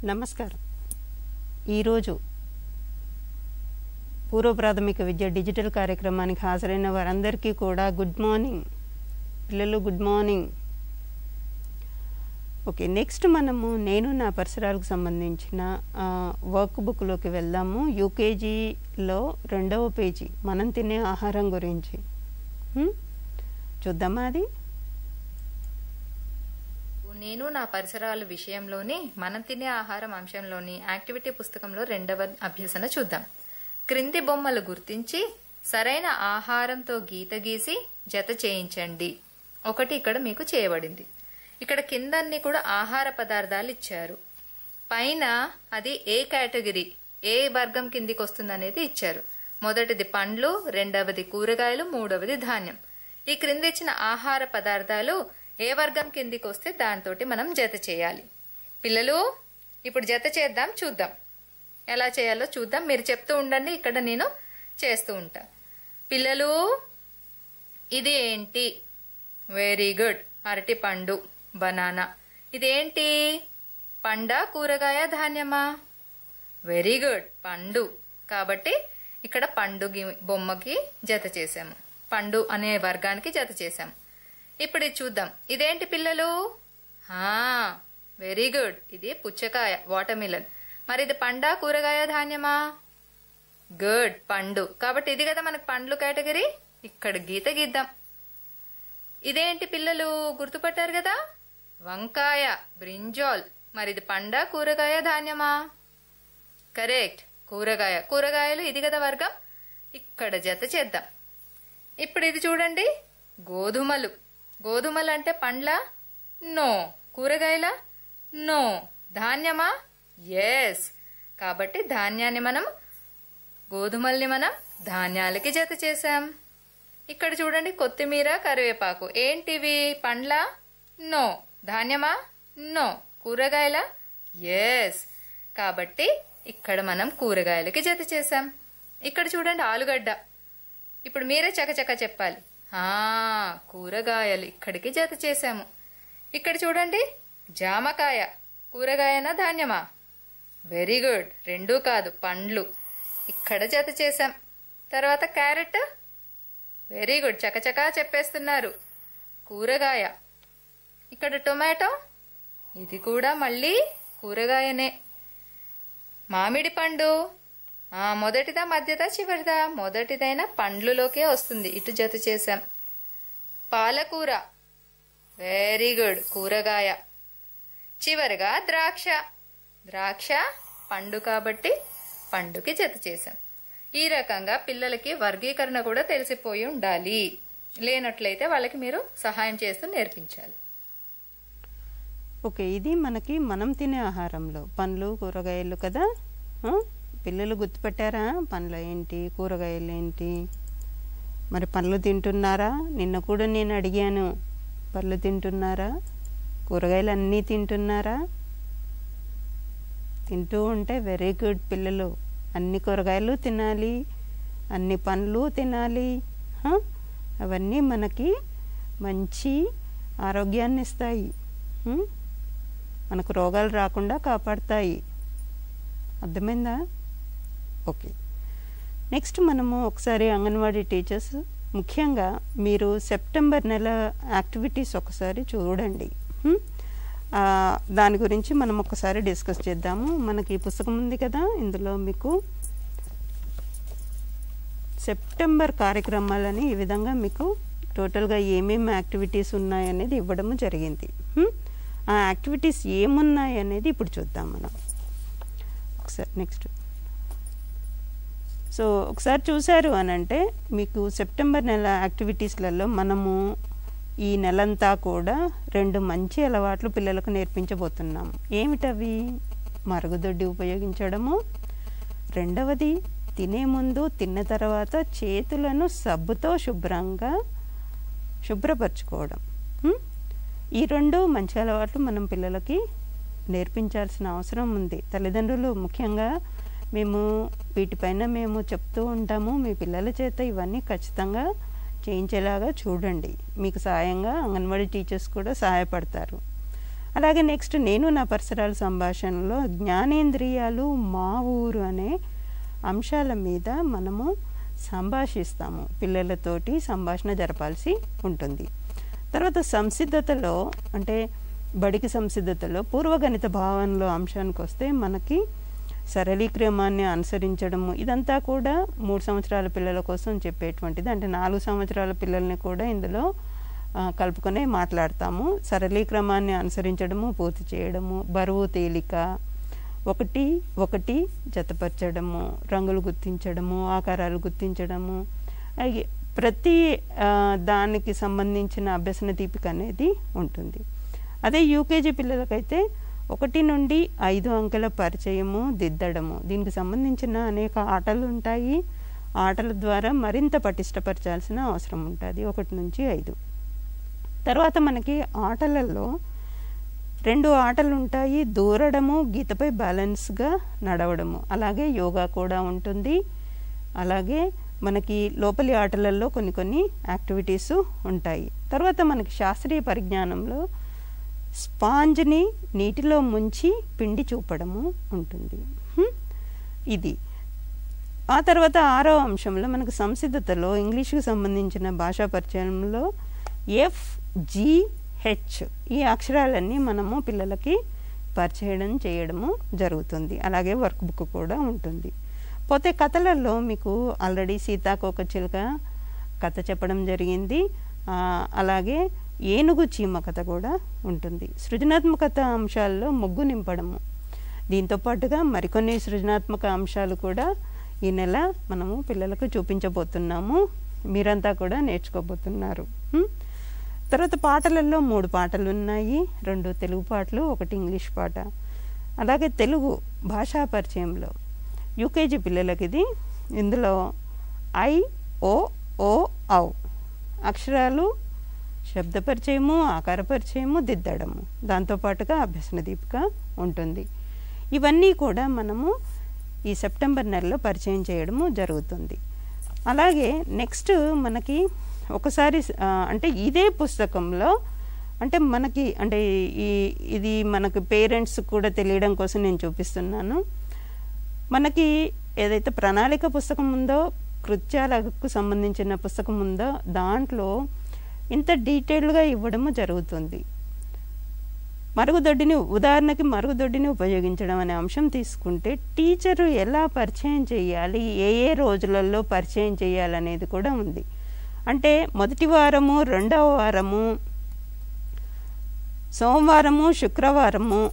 నమస్కారం ఈరోజు పూర్వ ప్రాథమిక విద్య డిజిటల్ కార్యక్రమానికి హాజరైన వారందరికీ కూడా గుడ్ మార్నింగ్ పిల్లలు గుడ్ మార్నింగ్ ఓకే నెక్స్ట్ మనము నేను నా పరిసరాలకు సంబంధించిన ఆ, వర్క్ బుక్లోకి వెళ్దాము యూకేజీలో రెండవ పేజీ మనం తినే ఆహారం గురించి హ్మ్? చూద్దామా అది నేను నా పరిసరాల విషయంలోని మనం తినే ఆహారం అంశంలోని యాక్టివిటీ పుస్తకంలో రెండవ అభ్యసన చూద్దాం క్రింది బొమ్మలు గుర్తించి సరైన ఆహారంతో గీత గీసి జత చేయించండి ఒకటి ఇక్కడ మీకు చేయబడింది ఇక్కడ కిందన్ని కూడా ఆహార పదార్థాలు ఇచ్చారు పైన అది ఏ కేటగిరీ ఏ వర్గం కిందికి వస్తుంది అనేది ఇచ్చారు మొదటిది పండ్లు రెండవది కూరగాయలు మూడవది ధాన్యం ఈ క్రింద ఇచ్చిన ఆహార పదార్థాలు ఏ వర్గం కిందికి వస్తే దాంతోటి మనం జత చేయాలి పిల్లలు ఇప్పుడు జత చేద్దాం చూద్దాం ఎలా చేయాలో చూద్దాం మీరు చెప్తూ ఉండండి ఇక్కడ నేను చేస్తూ ఉంటా పిల్లలు ఇది ఏంటి వెరీ గుడ్ అరటి పండు బనానా ఇదేంటి పండ కూరగాయ ధాన్యమా వెరీ గుడ్ పండు కాబట్టి ఇక్కడ పండు గి- బొమ్మకి జత చేసాము పండు అనే వర్గానికి జత చేసాము ఇప్పుడు ఇది చూద్దాం ఇదేంటి పిల్లలు వెరీ గుడ్ ఇది పుచ్చకాయ వాటర్మిలన్ మరి ఇది పండా కూరగాయ ధాన్యమా గుడ్ పండు కాబట్టి ఇది కదా మనకు పండ్లు కేటగిరీ ఇక్కడ గీత గీద్దాం ఇదేంటి పిల్లలు గుర్తుపట్టారు కదా వంకాయ బ్రింజాల్ మరి ఇది పండ కూరగాయ ధాన్యమా కరెక్ట్ కూరగాయ కూరగాయలు ఇది కదా వర్గం ఇక్కడ జత చేద్దాం ఇప్పుడు ఇది చూడండి గోధుమలు గోధుమలు అంటే పండ్ల నో కూరగాయల నో ధాన్యమా ఎస్ కాబట్టి ధాన్యాన్ని మనం గోధుమల్ని మనం ధాన్యాలకి జత చేశాం ఇక్కడ చూడండి కొత్తిమీర కరివేపాకు ఏంటివి పండ్ల నో ధాన్యమా నో కూరగాయల ఎస్ కాబట్టి ఇక్కడ మనం కూరగాయలకి జత చేశాం ఇక్కడ చూడండి ఆలుగడ్డ ఇప్పుడు మీరే చకచక చెప్పాలి ఆ కూరగాయలు ఇక్కడికి జత చేశాము ఇక్కడ చూడండి జామకాయ కూరగాయనా ధాన్యమా వెరీ గుడ్ రెండూ కాదు పండ్లు ఇక్కడ జత చేశాం తర్వాత క్యారెట్ వెరీ గుడ్ చకచకా చెప్పేస్తున్నారు కూరగాయ ఇక్కడ టొమాటో ఇది కూడా మళ్ళీ కూరగాయనే మామిడి పండు ఆ మొదటిదా మధ్యదా చివరిదా మొదటిదైన పండ్లులోకే వస్తుంది ఇటు జత చేశాం పాలకూర వెరీ గుడ్ కూరగాయ చివరిగా ద్రాక్ష ద్రాక్ష పండు కాబట్టి పండుకి జత చేశాం ఈ రకంగా పిల్లలకి వర్గీకరణ కూడా తెలిసిపోయి ఉండాలి లేనట్లయితే వాళ్ళకి మీరు సహాయం చేస్తూ నేర్పించాలి ఓకే ఇది మనకి మనం తినే ఆహారంలో పండ్లు కూరగాయలు కదా ఆ? పిల్లలు గుర్తుపెట్టారా పండ్లు ఏంటి కూరగాయలు ఏంటి మరి పండ్లు తింటున్నారా నిన్న కూడా నేను అడిగాను పళ్ళు తింటున్నారా కూరగాయలు అన్నీ తింటున్నారా తింటూ ఉంటే వెరీ గుడ్ పిల్లలు అన్ని కూరగాయలు తినాలి అన్ని పండ్లు తినాలి హ? అవన్నీ మనకి మంచి ఆరోగ్యాన్ని ఇస్తాయి ఉం? మనకు రోగాలు రాకుండా కాపాడతాయి అర్థమైందా ఓకే నెక్స్ట్ మనము ఒకసారి అంగన్వాడీ టీచర్స్ ముఖ్యంగా మీరు సెప్టెంబర్ నెల యాక్టివిటీస్ ఒకసారి చూడండి హ్మ్? ఆ, దాని గురించి మనం ఒకసారి డిస్కస్ చేద్దాము మనకి ఈ పుస్తకం ఉంది కదా ఇందులో మీకు సెప్టెంబర్ కార్యక్రమాలని ఈ విధంగా మీకు టోటల్గా ఏమేమి యాక్టివిటీస్ ఉన్నాయనేది ఇవ్వడము జరిగింది హ్మ్? ఆ యాక్టివిటీస్ ఏమున్నాయి అనేది ఇప్పుడు చూద్దాం మనం ఒకసారి నెక్స్ట్ సో ఒకసారి చూశారు అని అంటే మీకు సెప్టెంబర్ నెల యాక్టివిటీస్లలో మనము ఈ నెలంతా కూడా రెండు మంచి అలవాట్లు పిల్లలకు నేర్పించబోతున్నాము ఏమిటవి మరుగుదొడ్డి ఉపయోగించడము రెండవది తినే ముందు తిన్న తర్వాత చేతులను సబ్బుతో శుభ్రంగా శుభ్రపరచుకోవడం ఉం? ఈ రెండు మంచి అలవాట్లు మనం పిల్లలకి నేర్పించాల్సిన అవసరం ఉంది తల్లిదండ్రులు ముఖ్యంగా మేము వీటిపైన మేము చెప్తూ ఉంటాము మీ పిల్లల చేత ఇవన్నీ ఖచ్చితంగా చేయించేలాగా చూడండి మీకు సాయంగా అంగన్వాడీ టీచర్స్ కూడా సహాయపడతారు అలాగే నెక్స్ట్ నేను నా పరిసరాల సంభాషణలో జ్ఞానేంద్రియాలు మా ఊరు అనే అంశాల మీద మనము సంభాషిస్తాము పిల్లలతోటి సంభాషణ జరపాల్సి ఉంటుంది తర్వాత సంసిద్ధతలో అంటే బడికి సంసిద్ధతలో పూర్వగణిత భావనలో అంశానికి వస్తే మనకి సరళీక్రమాన్ని అనుసరించడము ఇదంతా కూడా మూడు సంవత్సరాల పిల్లల కోసం చెప్పేటువంటిది అంటే నాలుగు సంవత్సరాల పిల్లల్ని కూడా ఇందులో ఆ, కలుపుకొనే మాట్లాడతాము సరళీక్రమాన్ని అనుసరించడము పూర్తి చేయడము బరువు తేలిక ఒకటి ఒకటి జతపరచడము రంగులు గుర్తించడము ఆకారాలు గుర్తించడము అలాగే ప్రతి ఆ, దానికి సంబంధించిన అభ్యసన దీపిక అనేది ఉంటుంది అదే యూకేజీ పిల్లలకైతే ఒకటి నుండి ఐదు అంకెల పరిచయము దిద్దడము దీనికి సంబంధించిన అనేక ఆటలు ఉంటాయి ఆటల ద్వారా మరింత పటిష్టపరచాల్సిన అవసరం ఉంటుంది ఒకటి నుంచి ఐదు తర్వాత మనకి ఆటలలో రెండు ఆటలు ఉంటాయి దూరడము గీతపై బ్యాలెన్స్గా నడవడము అలాగే యోగా కూడా ఉంటుంది అలాగే మనకి లోపలి ఆటలలో కొన్ని కొన్ని యాక్టివిటీస్ ఉంటాయి తర్వాత మనకి శాస్త్రీయ పరిజ్ఞానంలో స్పాంజ్ని నీటిలో ముంచి పిండి చూపడము ఉంటుంది హ్మ్? ఇది ఆ తర్వాత ఆరో అంశంలో మనకు సంసిద్ధతలో ఇంగ్లీష్కి సంబంధించిన భాషా పరిచయంలో ఎఫ్ జి హెచ్ ఈ అక్షరాలన్నీ మనము పిల్లలకి పరిచయం చేయడము జరుగుతుంది అలాగే వర్క్ బుక్ కూడా ఉంటుంది పోతే కథలలో మీకు ఆల్రెడీ సీతాకోక చిలుక కథ చెప్పడం జరిగింది ఆ, అలాగే ఏనుగు చీమ కథ కూడా ఉంటుంది సృజనాత్మకత అంశాల్లో ముగ్గు నింపడము దీంతో పాటుగా మరికొన్ని సృజనాత్మక అంశాలు కూడా ఈ నెల మనము పిల్లలకు చూపించబోతున్నాము మీరంతా కూడా నేర్చుకోబోతున్నారు హ్మ్? తర్వాత పాటలలో మూడు పాటలు ఉన్నాయి రెండు తెలుగు పాటలు ఒకటి ఇంగ్లీష్ పాట అలాగే తెలుగు భాషా పరిచయంలో యూకేజీ పిల్లలకి ఇది ఇందులో ఐ ఓ ఓ ఔ అక్షరాలు శబ్ద పరిచయము ఆకార పరిచయము దిద్దడము దాంతోపాటుగా అభ్యసన దీపిక ఉంటుంది ఇవన్నీ కూడా మనము ఈ సెప్టెంబర్ నెలలో పరిచయం చేయడము జరుగుతుంది అలాగే నెక్స్ట్ మనకి ఒకసారి ఆ, అంటే ఇదే పుస్తకంలో అంటే మనకి అంటే ఈ ఇది మనకి పేరెంట్స్ కూడా తెలియడం కోసం నేను చూపిస్తున్నాను మనకి ఏదైతే ప్రణాళిక పుస్తకం ఉందో కృత్యాలకు సంబంధించిన పుస్తకం ఉందో దాంట్లో ఇంత డీటెయిల్గా ఇవ్వడము జరుగుతుంది మరుగుదొడ్డిని ఉదాహరణకి మరుగుదొడ్డిని ఉపయోగించడం అనే అంశం తీసుకుంటే టీచరు ఎలా పరిచయం చేయాలి ఏ ఏ రోజులలో పరిచయం చేయాలనేది కూడా ఉంది అంటే మొదటి వారము రెండవ వారము సోమవారము శుక్రవారము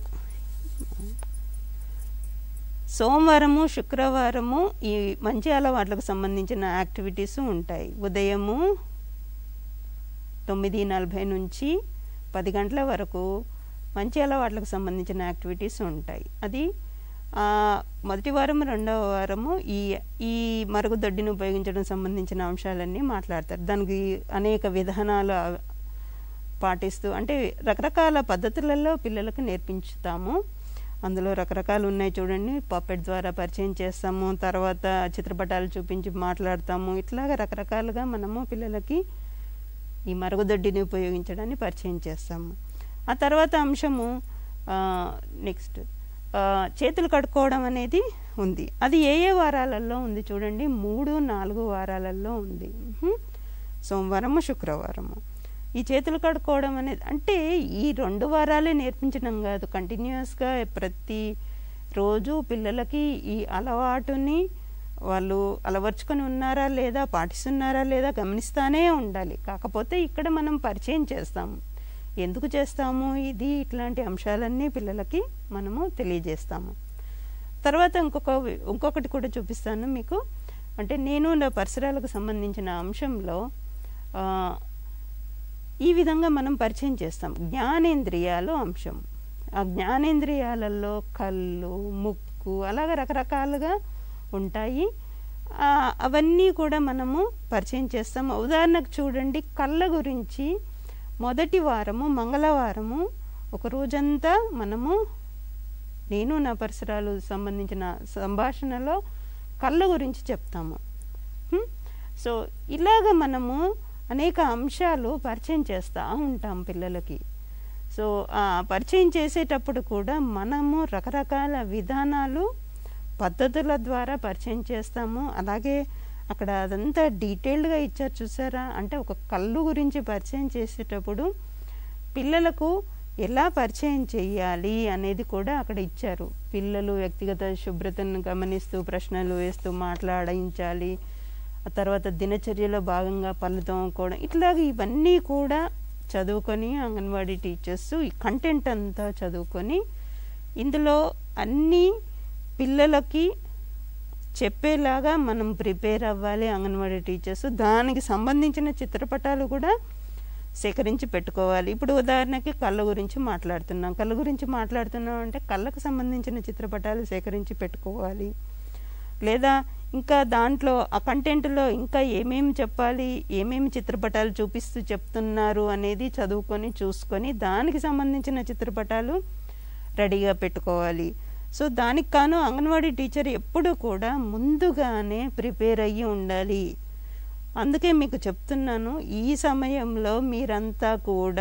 సోమవారము శుక్రవారము ఈ మంచి అలవాట్లకు సంబంధించిన యాక్టివిటీస్ ఉంటాయి ఉదయము తొమ్మిది నలభై నుంచి పది గంటల వరకు మంచి అలవాట్లకు సంబంధించిన యాక్టివిటీస్ ఉంటాయి అది ఆ, మొదటి వారం రెండవ వారము ఈ ఈ మరుగుదొడ్డిని ఉపయోగించడం సంబంధించిన అంశాలన్నీ మాట్లాడతారు దానికి అనేక విధానాలు ఆ- పాటిస్తూ అంటే రకరకాల పద్ధతులలో పిల్లలకు నేర్పించుతాము అందులో రకరకాలు ఉన్నాయి చూడండి పప్పెట్ ద్వారా పరిచయం చేస్తాము తర్వాత చిత్రపటాలు చూపించి మాట్లాడతాము ఇట్లాగా రకరకాలుగా మనము పిల్లలకి ఈ మరుగుదొడ్డిని ఉపయోగించడాన్ని పరిచయం చేస్తాము ఆ తర్వాత అంశము నెక్స్ట్ చేతులు కడుక్కోవడం అనేది ఉంది అది ఏ ఏ వారాలలో ఉంది చూడండి మూడు నాలుగు వారాలలో ఉంది ఉహు. సోమవారము శుక్రవారము ఈ చేతులు కడుక్కోవడం అనేది అంటే ఈ రెండు వారాలే నేర్పించడం కాదు కంటిన్యూస్గా ప్రతి రోజు పిల్లలకి ఈ అలవాటుని వాళ్ళు అలవర్చుకొని ఉన్నారా లేదా పాటిస్తున్నారా లేదా గమనిస్తానే ఉండాలి కాకపోతే ఇక్కడ మనం పరిచయం చేస్తాము ఎందుకు చేస్తాము ఇది ఇట్లాంటి అంశాలన్నీ పిల్లలకి మనము తెలియజేస్తాము తర్వాత ఇంకొక ఇంకొకటి కూడా చూపిస్తాను మీకు అంటే నేను నా పరిసరాలకు సంబంధించిన అంశంలో ఆ, ఈ విధంగా మనం పరిచయం చేస్తాం జ్ఞానేంద్రియాలు అంశం ఆ జ్ఞానేంద్రియాలలో కళ్ళు ముక్కు అలాగ రకరకాలుగా ఉంటాయి ఆ, అవన్నీ కూడా మనము పరిచయం చేస్తాం ఉదాహరణకు చూడండి కళ్ళ గురించి మొదటి వారము మంగళవారము ఒక రోజంతా మనము నేను నా పరిసరాలు సంబంధించిన సంభాషణలో కళ్ళ గురించి చెప్తాము హ్మ్? సో ఇలాగ మనము అనేక అంశాలు పరిచయం చేస్తూ ఉంటాం పిల్లలకి సో ఆ పరిచయం చేసేటప్పుడు కూడా మనము రకరకాల విధానాలు పద్ధతుల ద్వారా పరిచయం చేస్తాము అలాగే అక్కడ అదంతా డీటెయిల్డ్గా ఇచ్చారు చూసారా అంటే ఒక కళ్ళు గురించి పరిచయం చేసేటప్పుడు పిల్లలకు ఎలా పరిచయం చేయాలి అనేది కూడా అక్కడ ఇచ్చారు పిల్లలు వ్యక్తిగత శుభ్రతను గమనిస్తూ ప్రశ్నలు వేస్తూ మాట్లాడించాలి ఆ తర్వాత దినచర్యలో భాగంగా పళ్ళు తోముకోవడం ఇట్లాగ ఇవన్నీ కూడా చదువుకొని అంగన్వాడీ టీచర్స్ ఈ కంటెంట్ అంతా చదువుకొని ఇందులో అన్ని పిల్లలకి చెప్పేలాగా మనం ప్రిపేర్ అవ్వాలి అంగన్వాడీ టీచర్స్ దానికి సంబంధించిన చిత్రపటాలు కూడా సేకరించి పెట్టుకోవాలి ఇప్పుడు ఉదాహరణకి కళ్ళ గురించి మాట్లాడుతున్నాం కళ్ళ గురించి మాట్లాడుతున్నాం అంటే కళ్ళకు సంబంధించిన చిత్రపటాలు సేకరించి పెట్టుకోవాలి లేదా ఇంకా దాంట్లో ఆ కంటెంట్లో ఇంకా ఏమేమి చెప్పాలి ఏమేమి చిత్రపటాలు చూపిస్తూ చెప్తున్నారు అనేది చదువుకొని చూసుకొని దానికి సంబంధించిన చిత్రపటాలు రెడీగా పెట్టుకోవాలి సో దానికి కాను అంగన్వాడీ టీచర్ ఎప్పుడు కూడా ముందుగానే ప్రిపేర్ అయ్యి ఉండాలి అందుకే మీకు చెప్తున్నాను ఈ సమయంలో మీరంతా కూడా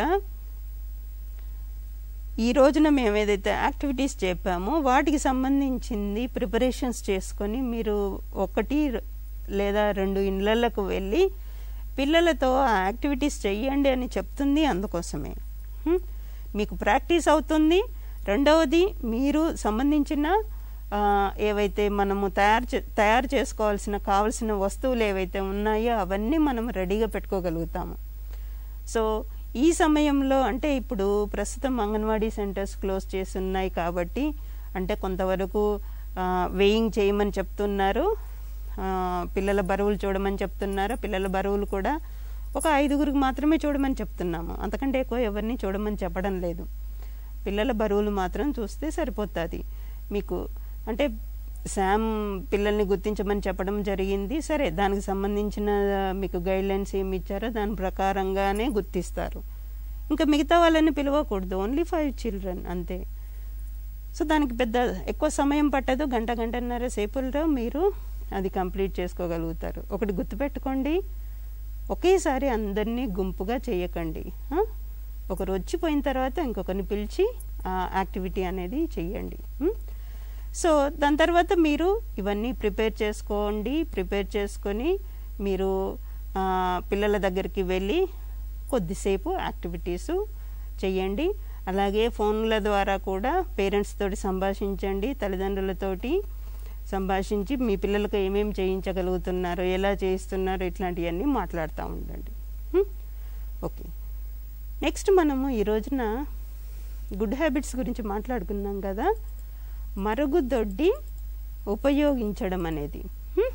ఈ రోజున మేము ఏదైతే యాక్టివిటీస్ చెప్పామో వాటికి సంబంధించింది ప్రిపరేషన్స్ చేసుకొని మీరు ఒకటి లేదా రెండు ఇళ్ళకు వెళ్ళి పిల్లలతో ఆ యాక్టివిటీస్ చెయ్యండి అని చెప్తుంది అందుకోసమే హ్మ్? మీకు ప్రాక్టీస్ అవుతుంది రెండవది మీరు సంబంధించిన ఆ, ఏవైతే మనము తయారు చే తయారు చేసుకోవాల్సిన కావాల్సిన వస్తువులు ఏవైతే ఉన్నాయో అవన్నీ మనం రెడీగా పెట్టుకోగలుగుతాము సో ఈ సమయంలో అంటే ఇప్పుడు ప్రస్తుతం అంగన్వాడీ సెంటర్స్ క్లోజ్ చేసి ఉన్నాయి కాబట్టి అంటే కొంతవరకు వెయింగ్ చేయమని చెప్తున్నారు ఆ, పిల్లల బరువులు చూడమని చెప్తున్నారు పిల్లల బరువులు కూడా ఒక ఐదుగురికి మాత్రమే చూడమని చెప్తున్నాము అంతకంటే ఎక్కువ ఎవరిని చూడమని చెప్పడం లేదు పిల్లల బరువులు మాత్రం చూస్తే సరిపోతుంది మీకు అంటే శామ్ పిల్లల్ని గుర్తించమని చెప్పడం జరిగింది సరే దానికి సంబంధించిన మీకు గైడ్ లైన్స్ ఏమి ఇచ్చారో దాని ప్రకారంగానే గుర్తిస్తారు ఇంకా మిగతా వాళ్ళని పిలవకూడదు ఓన్లీ ఫైవ్ చిల్డ్రన్ అంతే సో దానికి పెద్ద ఎక్కువ సమయం పట్టదు గంట గంటన్నర సేపుల్లో మీరు అది కంప్లీట్ చేసుకోగలుగుతారు ఒకటి గుర్తుపెట్టుకోండి ఒకేసారి అందరినీ గుంపుగా చేయకండి ఆ? ఒకరు వచ్చిపోయిన తర్వాత ఇంకొకరిని పిలిచి ఆ యాక్టివిటీ అనేది చెయ్యండి ఉం? సో దాని తర్వాత మీరు ఇవన్నీ ప్రిపేర్ చేసుకోండి ప్రిపేర్ చేసుకొని మీరు ఆ, పిల్లల దగ్గరికి వెళ్ళి కొద్దిసేపు యాక్టివిటీసు చెయ్యండి అలాగే ఫోన్ల ద్వారా కూడా పేరెంట్స్ తోటి సంభాషించండి తల్లిదండ్రులతోటి సంభాషించి మీ పిల్లలకు ఏమేమి చేయించగలుగుతున్నారు ఎలా చేయిస్తున్నారు ఇట్లాంటివన్నీ మాట్లాడుతూ ఉండండి హ్మ్? ఓకే నెక్స్ట్ మనము ఈ రోజున గుడ్ హ్యాబిట్స్ గురించి మాట్లాడుకున్నాం కదా మరుగుదొడ్డి ఉపయోగించడం అనేది హ్మ్?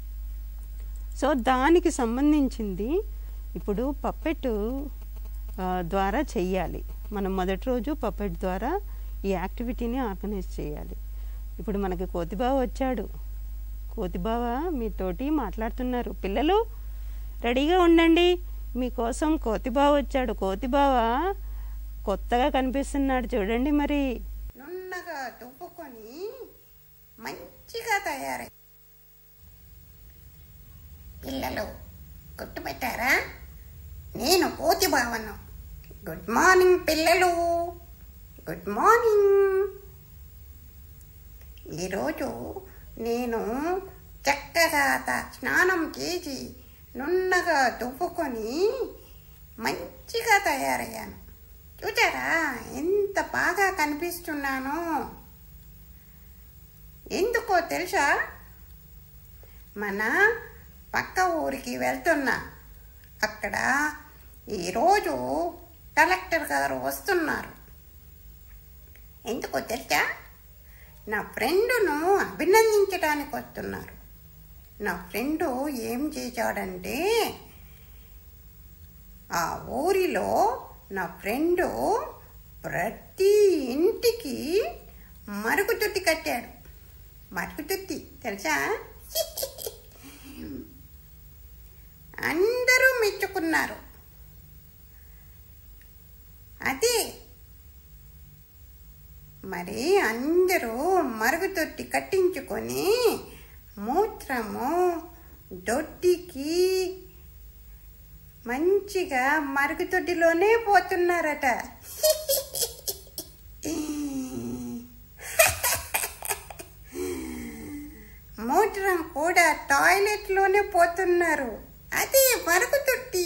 సో దానికి సంబంధించింది ఇప్పుడు పప్పెట్ ఆ, ద్వారా చెయ్యాలి మనం మొదటి రోజు పప్పెట్ ద్వారా ఈ యాక్టివిటీని ఆర్గనైజ్ చేయాలి ఇప్పుడు మనకి కోతిబావ వచ్చాడు కోతిబావ మీతోటి మాట్లాడుతున్నారు పిల్లలు రెడీగా ఉండండి మీకోసం కోతిబావ వచ్చాడు కోతిబావ కొత్తగా కనిపిస్తున్నాడు చూడండి మరి నున్నగా దువ్వుకొని మంచిగా తయారై పిల్లలు గుర్తుపెట్టారా నేను కోతి భావను గుడ్ మార్నింగ్ పిల్లలు గుడ్ మార్నింగ్ ఈరోజు నేను చక్కగా త- స్నానం చేసి నున్నగా దువ్వుకొని మంచిగా తయారయ్యాను చూచారా ఎంత బాగా కనిపిస్తున్నానో ఎందుకో తెలుసా మన పక్క ఊరికి వెళ్తున్నా అక్కడ ఈరోజు కలెక్టర్ గారు వస్తున్నారు ఎందుకో తెలుసా నా ఫ్రెండును అభినందించడానికి వస్తున్నారు నా ఫ్రెండు ఏం చేశాడంటే ఆ ఊరిలో నా ఫ్రెండు ప్రతి ఇంటికి మరుగుతొట్టి కట్టాడు మరుగుతొట్టి తెలుసా అందరూ మెచ్చుకున్నారు అదే మరి అందరూ మరుగుతొట్టి కట్టించుకొని మూత్రము దొడ్డికి మంచిగా మరుగుతొడ్డిలోనే పోతున్నారట పోతున్నారు అదే మరుగుతొట్టి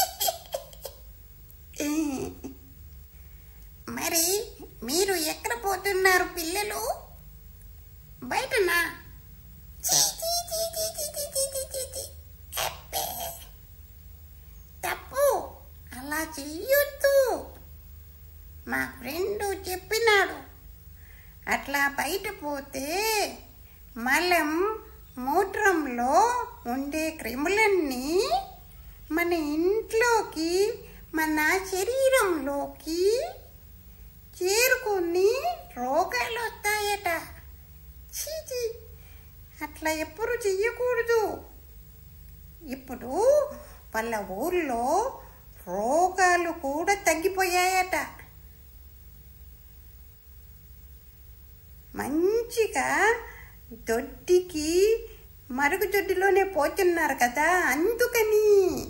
మరి మీరు ఎక్కడ పోతున్నారు పిల్లలు బయటనా చీ, చీ, చీ, చీ, చీ, చీ, చీ, చీ, చీ, చీ. అబ్బే. తప్పు అలా చెయ్యొద్దు మా ఫ్రెండ్ చెప్పినాడు అట్లా బయట పోతే మలం మూత్రంలో ఉండే క్రిములన్నీ మన ఇంట్లోకి మన శరీరంలోకి చేరుకుని రోగాలు వస్తాయట ఛీ, ఛీ. అట్లా ఎప్పుడు చెయ్యకూడదు ఇప్పుడు వాళ్ళ ఊళ్ళో రోగాలు కూడా తగ్గిపోయాయట మంచిగా దొడ్డికి మరుగుదొడ్డిలోనే పోతున్నారు కదా అందుకని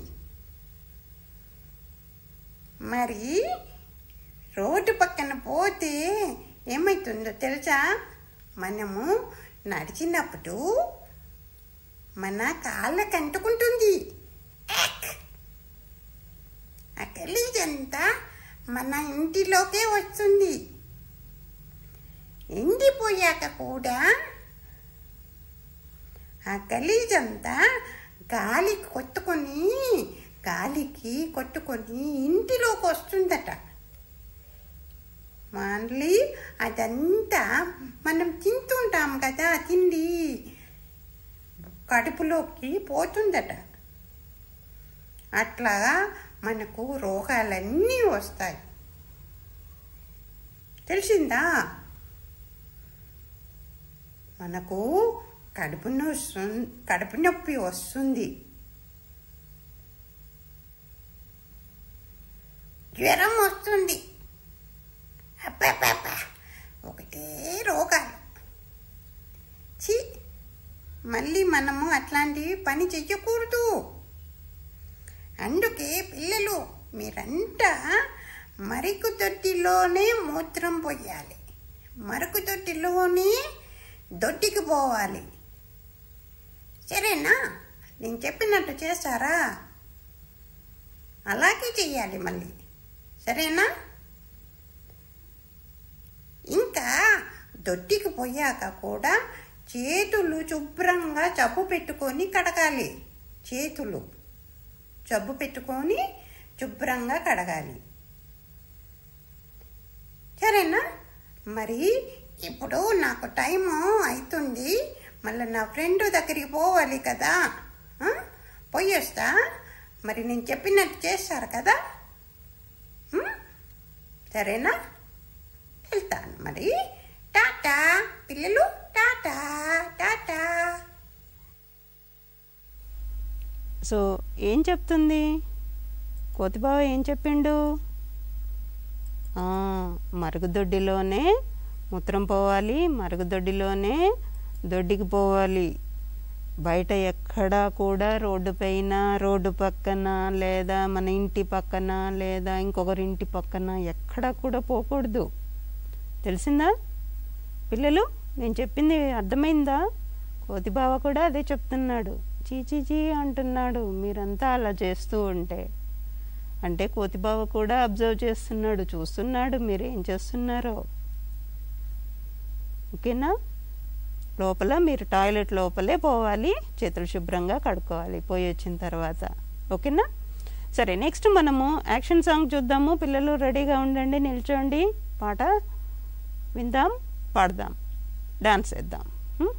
మరి రోడ్డు పక్కన పోతే ఏమవుతుందో తెలుసా మనము నడిచినప్పుడు మన కాళ్ళకి అంటుకుంటుంది యాక్! ఆ గలీజంతా మన ఇంటిలోకే వస్తుంది ఎండిపోయాక కూడా ఆ గలీజంతా గాలికి కొట్టుకొని గాలికి కొట్టుకొని ఇంటిలోకి వస్తుందట మళ్ళీ అదంతా మనం తింటుంటాం కదా తిండి కడుపులోకి పోతుందట అట్లా మనకు రోగాలన్నీ వస్తాయి తెలిసిందా మనకు కడుపు నొస్తు కడుపు నొప్పి వస్తుంది జ్వరం వస్తుంది అబ్బబ్బబ్బ ఒకటే రోగాలు ఛీ మళ్ళీ మనము అట్లాంటి పని చెయ్యకూడదు అందుకే పిల్లలు మీరంతా మరుగు తొట్టిలోనే మూత్రం పోయాలి మరుగు తొట్టిలోనే దొడ్డికి పోవాలి సరేనా నేను చెప్పినట్టు చేస్తారా అలాగే చెయ్యాలి మళ్ళీ సరేనా ఇంకా దొడ్డికి పోయాక కూడా చేతులు శుభ్రంగా జబ్బు పెట్టుకొని కడగాలి చేతులు జబ్బు పెట్టుకొని శుభ్రంగా కడగాలి సరేనా మరి ఇప్పుడు నాకు టైము అవుతుంది మళ్ళీ నా ఫ్రెండ్ దగ్గరికి పోవాలి కదా ఆ? పోయొస్తా మరి నేను చెప్పినట్టు చేస్తారు కదా ఉం? సరేనా వెళ్తాను మరి టాటా పిల్లలు టాటా టాటా సో ఏం చెప్తుంది కోతిబావ ఏం చెప్పిండు ఆ, మరుగుదొడ్డిలోనే మూత్రం పోవాలి మరుగుదొడ్డిలోనే దొడ్డికి పోవాలి బయట ఎక్కడా కూడా రోడ్డు పైన రోడ్డు పక్కన లేదా మన ఇంటి పక్కన లేదా ఇంకొకరి ఇంటి పక్కన ఎక్కడా కూడా పోకూడదు తెలిసిందా పిల్లలు నేను చెప్పింది అర్థమైందా కోతి బావ కూడా అదే చెప్తున్నాడు చీచీచీ అంటున్నాడు మీరంతా అలా చేస్తూ ఉంటే అంటే కోతి బావ కూడా అబ్జర్వ్ చేస్తున్నాడు చూస్తున్నాడు మీరు ఏం చేస్తున్నారో ఓకేనా లోపల మీరు టాయిలెట్ లోపలే పోవాలి చేతులు శుభ్రంగా కడుక్కోవాలి పోయి వచ్చిన తర్వాత ఓకేనా సరే నెక్స్ట్ మనము యాక్షన్ సాంగ్ చూద్దాము పిల్లలు రెడీగా ఉండండి నిల్చోండి పాట విందాం పాడదాం డాన్స్ వేద్దాం ఉం?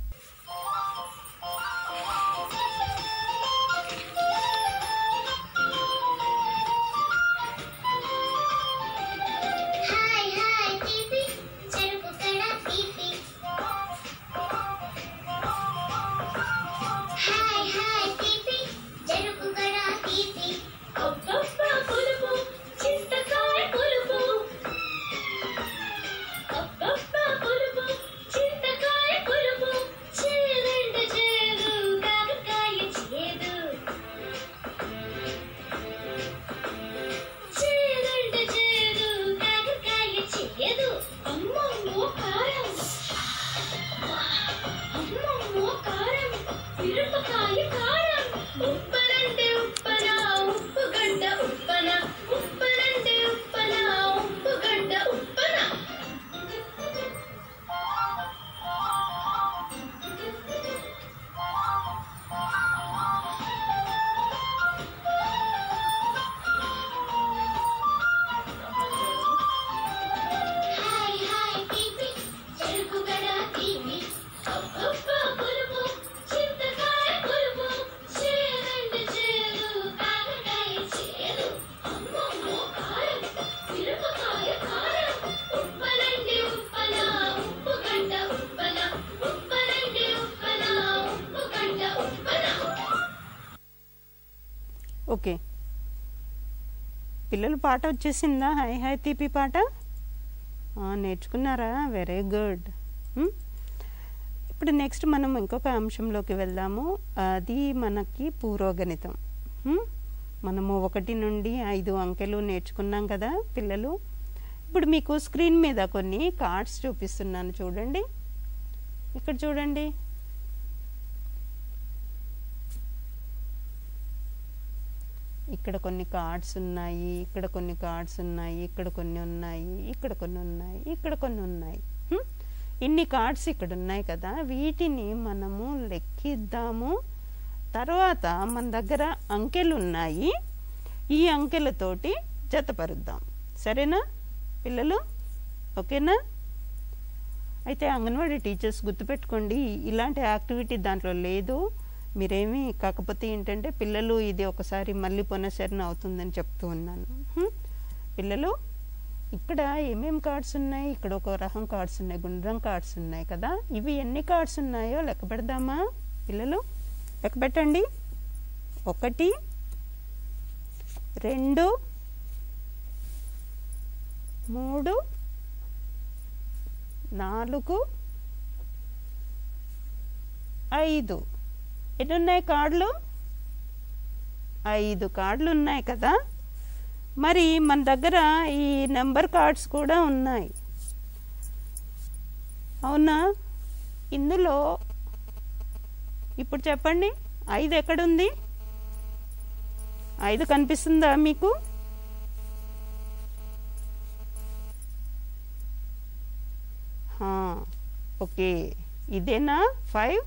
హాయ్ హాయ్ తీపి చెరుకు కడ తీపి హాయ్ హాయ్ తీపి చెరుకు కడ తీపి అబ్బబ్బ పులుపు చింతకాయ పులుపు అబ్బబ్బ పులుపు చింతకాయ పులుపు చేదంట చేదు కాకకాయ చేదు చేదంట చేదు కాకరకాయ చేదు అమ్మమ్మో కారం అమ్మమ్మో కారం మిరపకాయ కారం ఉప్పనంటే ఉప్పన ఉప్పుగడ్డ ఉప్పన ఉప్పనంటే ఉప్పన ఉప్పుగడ్డ ఉప్పన హాయ్ హాయ్ తీపి చెరుకు గడ తీపి అబ్బబ్బ పులుపు చింతకాయ పులుపు చేరండి చేదు కాకరకాయ చేదు అమ్మమ్మో కారం మిరపకాయ కారం ఉప్పనండి ఉప్పన ఉప్పుగడ్డ ఉప్పన ఉప్పనండి ఉప్పన ఉప్పుగడ్డ ఉప్పన ఓకే పిల్లలు పాట వచ్చేసిందా హాయ్ హాయ్ తీపి పాట ఆ, నేర్చుకున్నారా వెరీ గుడ్ ఇప్పుడు నెక్స్ట్ మనం ఇంకొక అంశంలోకి వెళ్దాము అది మనకి పూర్వగణితం ఉమ్, మనము ఒకటి నుండి ఐదు అంకెలు నేర్చుకున్నాం కదా పిల్లలు ఇప్పుడు మీకు స్క్రీన్ మీద కొన్ని కార్డ్స్ చూపిస్తున్నాను చూడండి ఇక్కడ చూడండి ఇక్కడ కొన్ని కార్డ్స్ ఉన్నాయి ఇక్కడ కొన్ని కార్డ్స్ ఉన్నాయి ఇక్కడ కొన్ని ఉన్నాయి ఇక్కడ కొన్ని ఉన్నాయి ఇక్కడ కొన్ని ఉన్నాయి హ్మ్? ఇన్ని కార్డ్స్ ఇక్కడ ఉన్నాయి కదా వీటిని మనము లెక్కిద్దాము తర్వాత మన దగ్గర అంకెలు ఉన్నాయి ఈ అంకెలతోటి జతపరుద్దాం సరేనా పిల్లలు ఓకేనా అయితే అంగన్వాడీ టీచర్స్ గుర్తుపెట్టుకోండి ఇలాంటి యాక్టివిటీ దాంట్లో లేదు మీరేమి కాకపోతే ఏంటంటే పిల్లలు ఇది ఒకసారి మళ్ళీ పునశ్చరణ అవుతుందని చెప్తూ ఉన్నాను హ్మ్? పిల్లలు ఇక్కడ ఏమేం కార్డ్స్ ఉన్నాయి ఇక్కడ ఒక రకం కార్డ్స్ ఉన్నాయి గుండ్రం కార్డ్స్ ఉన్నాయి కదా ఇవి ఎన్ని కార్డ్స్ ఉన్నాయో లెక్క పెడదామా పిల్లలు లెక్క పెట్టండి ఒకటి రెండు మూడు నాలుగు ఐదు ఎన్ని ఉన్నాయి కార్డులు ఐదు కార్డులు ఉన్నాయి కదా మరి మన దగ్గర ఈ నెంబర్ కార్డ్స్ కూడా ఉన్నాయి అవునా ఇందులో ఇప్పుడు చెప్పండి ఐదు ఎక్కడుంది ఐదు కనిపిస్తుందా మీకు హా, ఓకే ఇదేనా ఫైవ్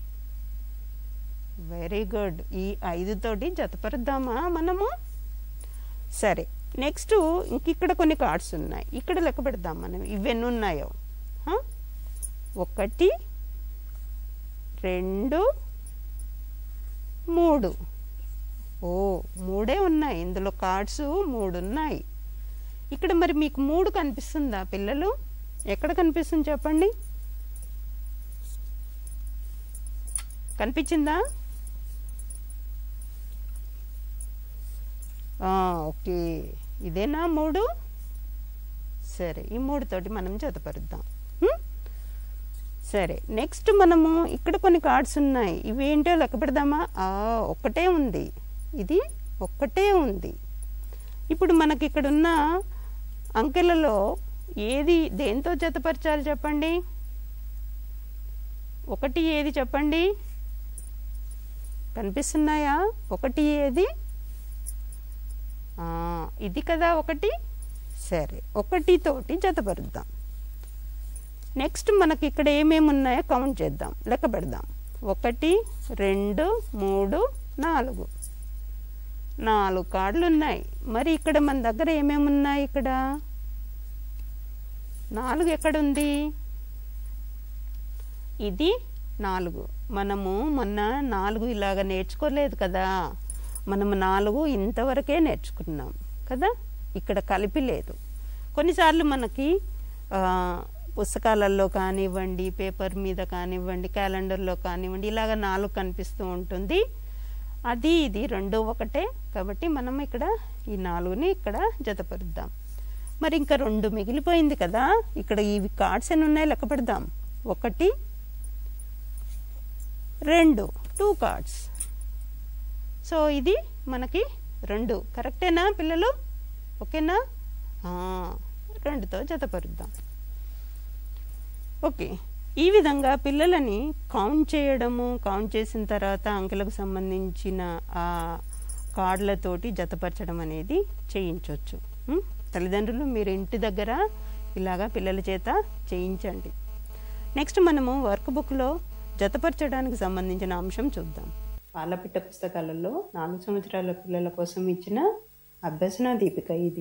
వెరీ గుడ్ ఈ ఐదుతోటి జతపరుద్దామా మనము సరే నెక్స్ట్ ఇంక ఇక్కడ కొన్ని కార్డ్స్ ఉన్నాయి ఇక్కడ లెక్క పెడదాం మనం ఇవన్నీ ఉన్నాయో హా? ఒకటి రెండు మూడు ఓ మూడే ఉన్నాయి ఇందులో కార్డ్స్ మూడు ఉన్నాయి ఇక్కడ మరి మీకు మూడు కనిపిస్తుందా పిల్లలు ఎక్కడ కనిపిస్తుంది చెప్పండి కనిపించిందా ఆ, ఓకే ఇదేనా మూడు సరే ఈ మూడుతోటి మనం జతపరుద్దాం హ్మ్? సరే నెక్స్ట్ మనము ఇక్కడ కొన్ని కార్డ్స్ ఉన్నాయి ఇవి ఏంటో లెక్క పెడదామా ఆ, ఒక్కటే ఉంది ఇది ఒక్కటే ఉంది ఇప్పుడు మనకి ఇక్కడ ఉన్న అంకెలలో ఏది దేంతో జతపరచాలి చెప్పండి ఒకటి ఏది చెప్పండి కనిపిస్తున్నాయా ఒకటి ఏది ఆ, ఇది కదా ఒకటి సరే ఒకటితోటి జతపరుద్దాం నెక్స్ట్ మనకి ఇక్కడ ఏమేమి ఉన్నాయో కౌంట్ చేద్దాం లెక్క పెడదాం ఒకటి రెండు మూడు నాలుగు నాలుగు కార్డులు ఉన్నాయి మరి ఇక్కడ మన దగ్గర ఏమేమి ఉన్నాయి ఇక్కడ నాలుగు ఎక్కడుంది ఇది నాలుగు మనము మొన్న నాలుగు ఇలాగ నేర్చుకోలేదు కదా మనము నాలుగు ఇంతవరకే నేర్చుకున్నాం కదా ఇక్కడ కలిపి లేదు కొన్నిసార్లు మనకి ఆ, పుస్తకాలలో కానివ్వండి పేపర్ మీద కానివ్వండి క్యాలెండర్లో కానివ్వండి ఇలాగ నాలుగు కనిపిస్తూ ఉంటుంది అది ఇది రెండు ఒకటే కాబట్టి మనం ఇక్కడ ఈ నాలుగుని ఇక్కడ జతపరుద్దాం మరి ఇంకా రెండు మిగిలిపోయింది కదా ఇక్కడ ఇవి కార్డ్స్ ఎన్ని ఉన్నాయి లెక్క పెడదాం ఒకటి రెండు టూ కార్డ్స్ సో ఇది మనకి రెండు కరెక్టేనా పిల్లలు ఓకేనా ఆ, రెండుతో జతపరుద్దాం ఓకే ఈ విధంగా పిల్లలని కౌంట్ చేయడము కౌంట్ చేసిన తర్వాత అంకెలకు సంబంధించిన ఆ కార్డులతోటి జతపరచడం అనేది చేయించవచ్చు ఉం? తల్లిదండ్రులు మీరు ఇంటి దగ్గర ఇలాగా పిల్లల చేత చేయించండి నెక్స్ట్ మనము వర్క్ బుక్లో జతపరచడానికి సంబంధించిన అంశం చూద్దాం పాలపిట్ట పుస్తకాలలో నాలుగు సంవత్సరాల పిల్లల కోసం ఇచ్చిన అభ్యసన దీపిక ఇది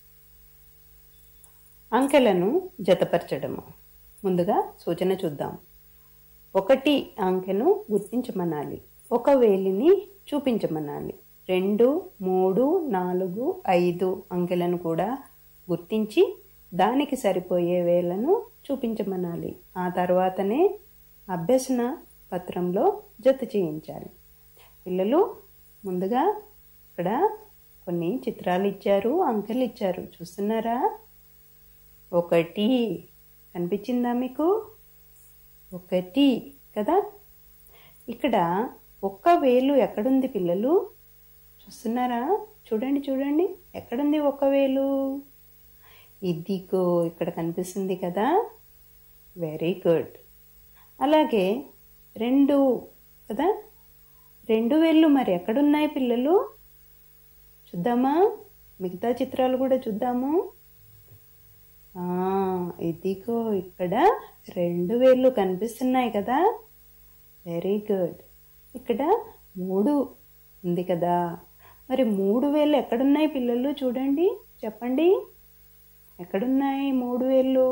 అంకెలను జతపరచడము ముందుగా సూచన చూద్దాం ఒకటి అంకెను గుర్తించమనాలి ఒక వేలిని చూపించమనాలి రెండు మూడు నాలుగు ఐదు అంకెలను కూడా గుర్తించి దానికి సరిపోయే వేలను చూపించమనాలి ఆ తర్వాతనే అభ్యసన పత్రంలో జత చేయించాలి పిల్లలు ముందుగా ఇక్కడ కొన్ని చిత్రాలు ఇచ్చారు అంకెలు ఇచ్చారు చూస్తున్నారా ఒకటి కనిపించిందా మీకు ఒకటి కదా ఇక్కడ ఒక్క వేలు ఎక్కడుంది పిల్లలు చూస్తున్నారా చూడండి చూడండి ఎక్కడుంది ఒక్క వేలు ఇదిగో ఇక్కడ కనిపిస్తుంది కదా వెరీ గుడ్ అలాగే రెండు కదా రెండు వేళ్ళు మరి ఎక్కడున్నాయి పిల్లలు చూద్దామా మిగతా చిత్రాలు కూడా చూద్దాము ఆ, ఇదిగో ఇక్కడ రెండు వేళ్ళు కనిపిస్తున్నాయి కదా వెరీ గుడ్ ఇక్కడ మూడు ఉంది కదా మరి మూడు వేలు ఎక్కడున్నాయి పిల్లలు చూడండి చెప్పండి ఎక్కడున్నాయి మూడు వేళ్ళు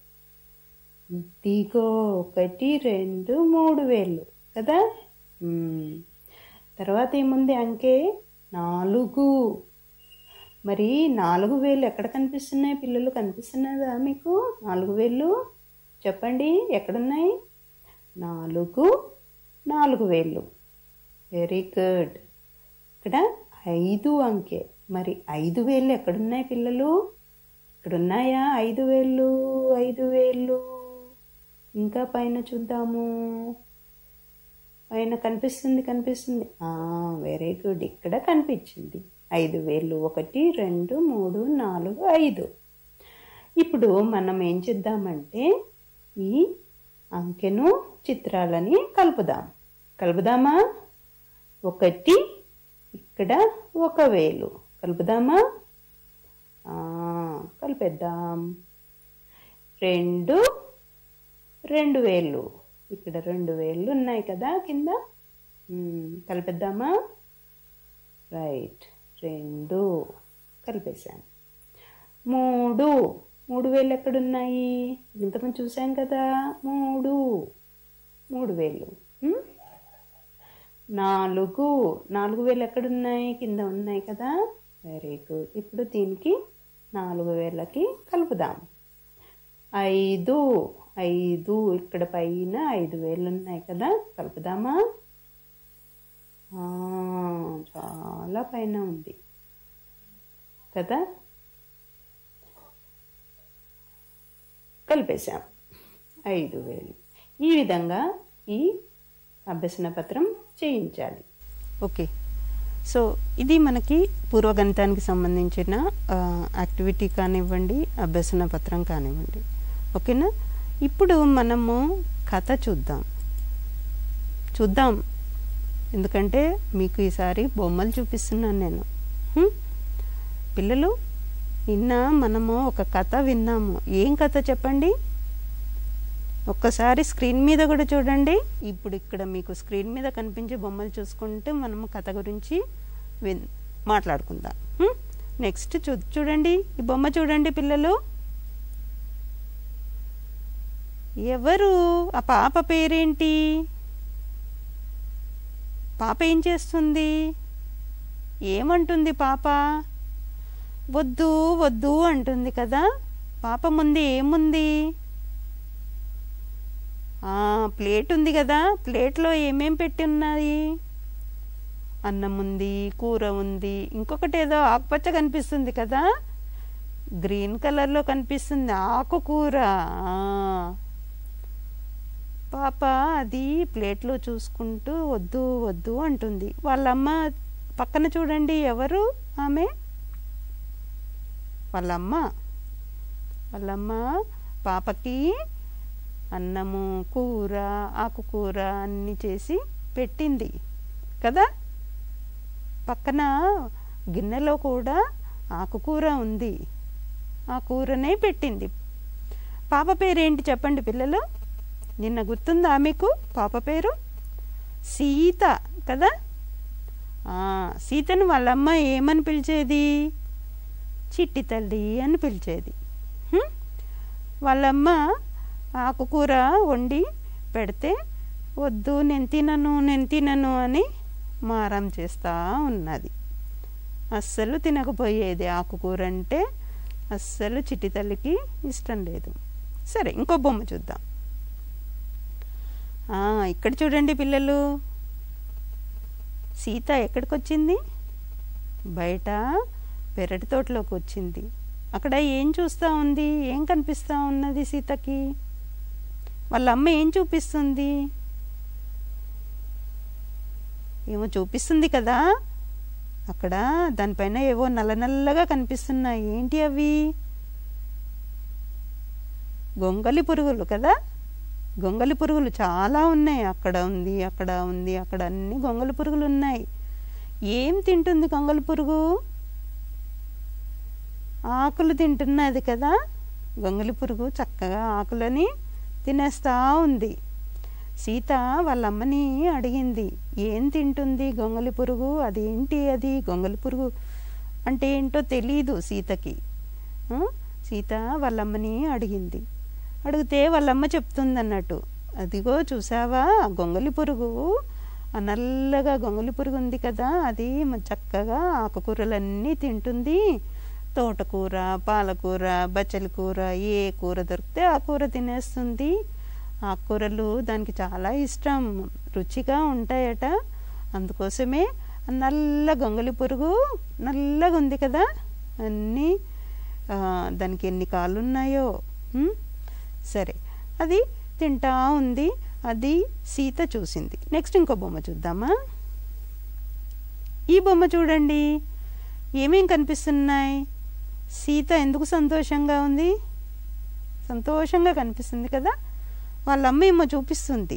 ఇదిగో ఒకటి రెండు మూడు వేలు కదా మ్మ్. తర్వాత ఏముంది అంకే నాలుగు మరి నాలుగు వేలు ఎక్కడ కనిపిస్తున్నాయి పిల్లలు కనిపిస్తున్నదా మీకు నాలుగు వేలు చెప్పండి ఎక్కడున్నాయి నాలుగు నాలుగు వేలు వెరీ గుడ్ ఇక్కడ ఐదు అంకె మరి ఐదు వేలు ఎక్కడున్నాయి పిల్లలు ఇక్కడున్నాయా ఐదు వేలు ఐదు వేలు ఇంకా పైన చూద్దాము పైన కనిపిస్తుంది కనిపిస్తుంది వెరీ గుడ్ ఇక్కడ కనిపించింది ఐదు వేలు ఒకటి రెండు మూడు నాలుగు ఐదు ఇప్పుడు మనం ఏం చేద్దామంటే ఈ అంకెను చిత్రాలని కలుపుదాం కలుపుదామా ఒకటి ఇక్కడ ఒక వేలు కలుపుదామా ఆ, కలిపేద్దాం రెండు రెండు వేలు ఇక్కడ రెండు వేలు ఉన్నాయి కదా కింద మ్మ్, కలిపేద్దామా రైట్ రెండు కలిపేశాను మూడు మూడు వేలు ఎక్కడున్నాయి ఇంతకుముందు చూసాం కదా మూడు మూడు వేలు మ్మ్? నాలుగు నాలుగు వేలు ఎక్కడున్నాయి కింద ఉన్నాయి కదా వెరీ గుడ్ ఇప్పుడు దీనికి నాలుగు వేలకి కలుపుదాం ఐదు ఐదు ఇక్కడ పైన ఐదు వేలు ఉన్నాయి కదా కలుపుదామా ఆ, చాలా పైన ఉంది కదా కలిపేశాం ఐదు వేలు ఈ విధంగా ఈ అభ్యసన పత్రం చేయించాలి ఓకే సో ఇది మనకి పూర్వగణితానికి సంబంధించిన ఆ, యాక్టివిటీ కానివ్వండి అభ్యసన పత్రం కానివ్వండి ఓకేనా ఇప్పుడు మనము కథ చూద్దాం చూద్దాం ఎందుకంటే మీకు ఈసారి బొమ్మలు చూపిస్తున్నాను నేను హ్మ్? పిల్లలు నిన్న మనము ఒక కథ విన్నాము ఏం కథ చెప్పండి ఒక్కసారి స్క్రీన్ మీద కూడా చూడండి ఇప్పుడు ఇక్కడ మీకు స్క్రీన్ మీద కనిపించే బొమ్మలు చూసుకుంటే మనము కథ గురించి విన్ మాట్లాడుకుందాం హ్మ్? నెక్స్ట్ చూ చూడండి ఈ బొమ్మ చూడండి పిల్లలు ఎవరు ఆ పాప పేరేంటి పాప ఏం చేస్తుంది ఏమంటుంది పాప వద్దు వద్దు అంటుంది కదా పాప ముందు ఏముంది ఆ, ప్లేట్ ఉంది కదా ప్లేట్లో ఏమేం పెట్టి ఉన్నది అన్నం ఉంది కూర ఉంది ఇంకొకటి ఏదో ఆకుపచ్చ కనిపిస్తుంది కదా గ్రీన్ కలర్లో కనిపిస్తుంది ఆకుకూర ఆ. పాప అది ప్లేట్లో చూసుకుంటూ వద్దు వద్దు అంటుంది వాళ్ళమ్మ పక్కన చూడండి ఎవరు ఆమె వాళ్ళమ్మ వాళ్ళమ్మ పాపకి అన్నము కూర ఆకుకూర అన్నీ చేసి పెట్టింది కదా పక్కన గిన్నెలో కూడా ఆకుకూర ఉంది ఆ కూరనే పెట్టింది పాప పేరేంటి చెప్పండి పిల్లలు నిన్న గుర్తుందా మీకు పాప పేరు సీత కదా ఆ, సీతను వాళ్ళమ్మ ఏమని పిలిచేది చిట్టి తల్లి అని పిలిచేది హ్మ్? వాళ్ళమ్మ ఆకుకూర వండి పెడితే వద్దు నేను తినను నేను తినను అని మారం చేస్తూ ఉన్నది అస్సలు తినకపోయేది ఆకుకూర అంటే అస్సలు చిట్టి తల్లికి ఇష్టం లేదు సరే ఇంకో బొమ్మ చూద్దాం ఆ, ఇక్కడ చూడండి పిల్లలు సీత ఎక్కడికి వచ్చింది బయట పెరటి తోటలోకి వచ్చింది అక్కడ ఏం చూస్తూ ఉంది ఏం కనిపిస్తూ ఉన్నది సీతకి వాళ్ళ అమ్మ ఏం చూపిస్తుంది ఏమో చూపిస్తుంది కదా అక్కడ దానిపైన ఏవో నల్ల నల్లగా కనిపిస్తున్నాయి ఏంటి అవి గొంగలి పురుగులు కదా గొంగలి పురుగులు చాలా ఉన్నాయి అక్కడ ఉంది అక్కడ ఉంది అక్కడ అన్ని గొంగలి పురుగులు ఉన్నాయి ఏం తింటుంది గొంగలి పురుగు ఆకులు తింటున్నది కదా గొంగలి పురుగు చక్కగా ఆకులని తినేస్తా ఉంది సీత వాళ్ళ అమ్మని అడిగింది ఏం తింటుంది గొంగలి పురుగు అదేంటి అది గొంగలి పురుగు అంటే ఏంటో తెలీదు సీతకి ఆ? సీత వాళ్ళమ్మని అడిగింది అడిగితే వాళ్ళమ్మ చెప్తుంది అన్నట్టు అదిగో చూసావా ఆ గొంగలి పురుగు ఆ నల్లగా గొంగలి పురుగు ఉంది కదా అది మ- చక్కగా ఆకుకూరలన్నీ తింటుంది తోటకూర పాలకూర బచ్చల కూర ఏ కూర దొరికితే ఆ కూర తినేస్తుంది ఆకుకూరలు దానికి చాలా ఇష్టం రుచిగా ఉంటాయట అందుకోసమే ఆ నల్ల గొంగలి పురుగు నల్లగా ఉంది కదా అన్నీ ఆ, దానికి ఎన్ని కాళ్ళు ఉన్నాయో ఉమ్, సరే అది తింటా ఉంది అది సీత చూసింది నెక్స్ట్ ఇంకో బొమ్మ చూద్దామా ఈ బొమ్మ చూడండి ఏమేం కనిపిస్తున్నాయి సీత ఎందుకు సంతోషంగా ఉంది సంతోషంగా కనిపిస్తుంది కదా వాళ్ళ అమ్మ ఏమో చూపిస్తుంది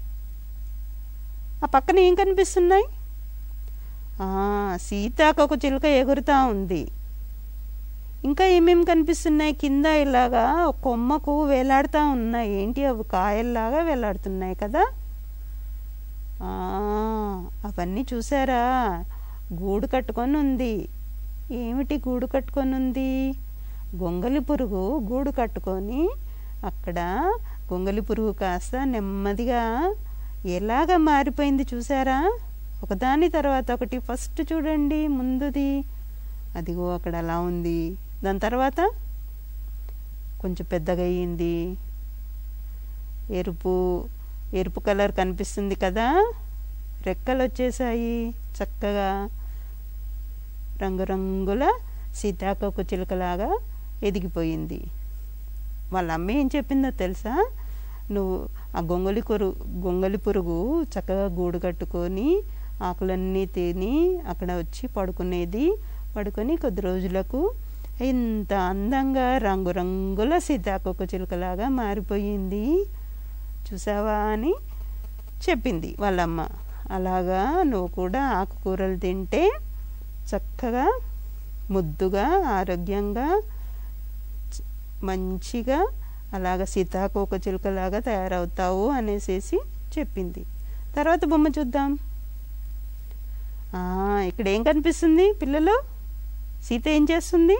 ఆ పక్కన ఏం కనిపిస్తున్నాయి ఆ, సీతాకొక చిలుక ఎగురుతా ఉంది ఇంకా ఏమేమి కనిపిస్తున్నాయి కింద ఇలాగా ఒక కొమ్మకు వేలాడుతూ ఉన్నాయి ఏంటి అవి కాయల్లాగా వేలాడుతున్నాయి కదా ఆ, అవన్నీ చూసారా గూడు కట్టుకొని ఉంది ఏమిటి గూడు కట్టుకొని ఉంది గొంగలి పురుగు గూడు కట్టుకొని అక్కడ గొంగలి పురుగు కాస్త నెమ్మదిగా ఎలాగ మారిపోయింది చూసారా ఒకదాని తర్వాత ఒకటి ఫస్ట్ చూడండి ముందుది అదిగో అక్కడ అలా ఉంది దాని తర్వాత కొంచెం పెద్దగా అయ్యింది ఎరుపు ఎరుపు కలర్ కనిపిస్తుంది కదా రెక్కలు వచ్చేసాయి చక్కగా రంగురంగుల సీతాకోక చిలుకలాగా ఎదిగిపోయింది వాళ్ళ అమ్మ ఏం చెప్పిందో తెలుసా నువ్వు ఆ గొంగలి కొరు గొంగలి పురుగు చక్కగా గూడు కట్టుకొని ఆకులన్నీ తిని అక్కడ వచ్చి పడుకునేది పడుకొని కొద్ది రోజులకు ఇంత అందంగా రంగురంగుల సీతాకోక చిలుకలాగా మారిపోయింది చూసావా అని చెప్పింది వాళ్ళమ్మ అలాగా నువ్వు కూడా ఆకుకూరలు తింటే చక్కగా ముద్దుగా ఆరోగ్యంగా చ- మంచిగా అలాగ సీతాకోక చిలుకలాగా తయారవుతావు అనేసేసి చెప్పింది తర్వాత బొమ్మ చూద్దాం ఆ, ఇక్కడ ఏం కనిపిస్తుంది పిల్లలు సీత ఏం చేస్తుంది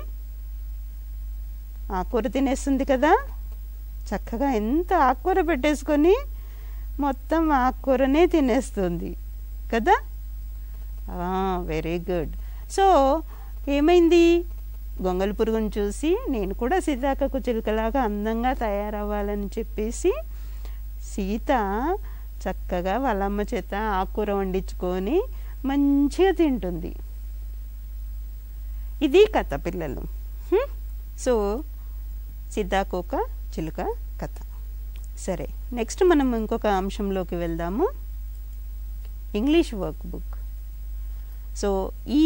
ఆకుకూర తినేస్తుంది కదా చక్కగా ఎంత ఆకుకూర పెట్టేసుకొని మొత్తం ఆకుకూరనే తినేస్తుంది కదా వెరీ గుడ్ సో ఏమైంది గొంగలి పురుగును చూసి నేను కూడా సీతాకకు చిలుకలాగా అందంగా తయారవ్వాలని చెప్పేసి సీత చక్కగా వాళ్ళ అమ్మ చేత ఆకుకూర వండించుకొని మంచిగా తింటుంది ఇది కథ పిల్లలు హ్మ్? సో సీతాకోక చిలుక కథ సరే నెక్స్ట్ మనం ఇంకొక అంశంలోకి వెళ్దాము ఇంగ్లీష్ వర్క్ బుక్ సో ఈ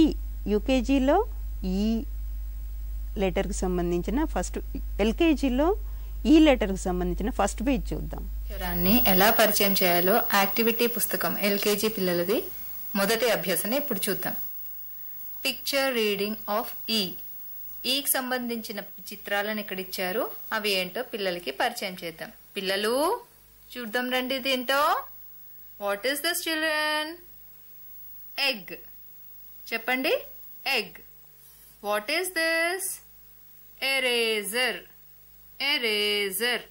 యూకేజీలో ఈ లెటర్కి సంబంధించిన ఫస్ట్ ఎల్కేజీలో ఈ లెటర్కి సంబంధించిన ఫస్ట్ పేజ్ చూద్దాం అక్షరాన్ని ఎలా పరిచయం చేయాలో యాక్టివిటీ పుస్తకం ఎల్కేజీ పిల్లలది మొదటి అభ్యసన ఇప్పుడు చూద్దాం పిక్చర్ రీడింగ్ ఆఫ్ ఈ ఈకి సంబంధించిన చిత్రాలను ఇక్కడ ఇచ్చారు అవి ఏంటో పిల్లలకి పరిచయం చేద్దాం పిల్లలు చూద్దాం రండి ఇదేంటో what is this children egg చెప్పండి egg what is this eraser eraser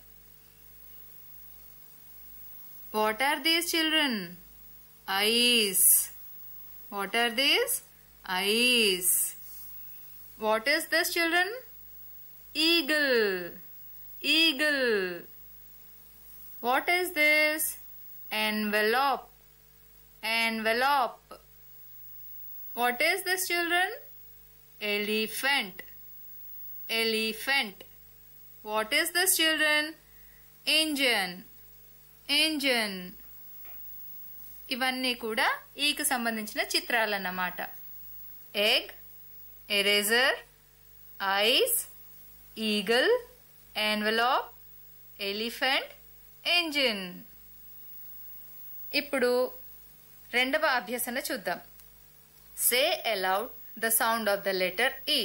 What are these children? Eyes. What are these? Eyes. What is this children? Eagle. Eagle. What is this? Envelope. Envelope. What is this children? Elephant. Elephant. What is this children? Engine. Engine ఇవన్నీ కూడా ఈకి సంబంధించిన చిత్రాలన్నమాట egg eraser ice eagle envelope elephant engine ఇప్పుడు రెండవ అభ్యసన చూద్దాం say aloud the sound of the letter E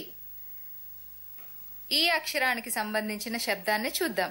ఈ అక్షరానికి సంబంధించిన శబ్దాన్ని చూద్దాం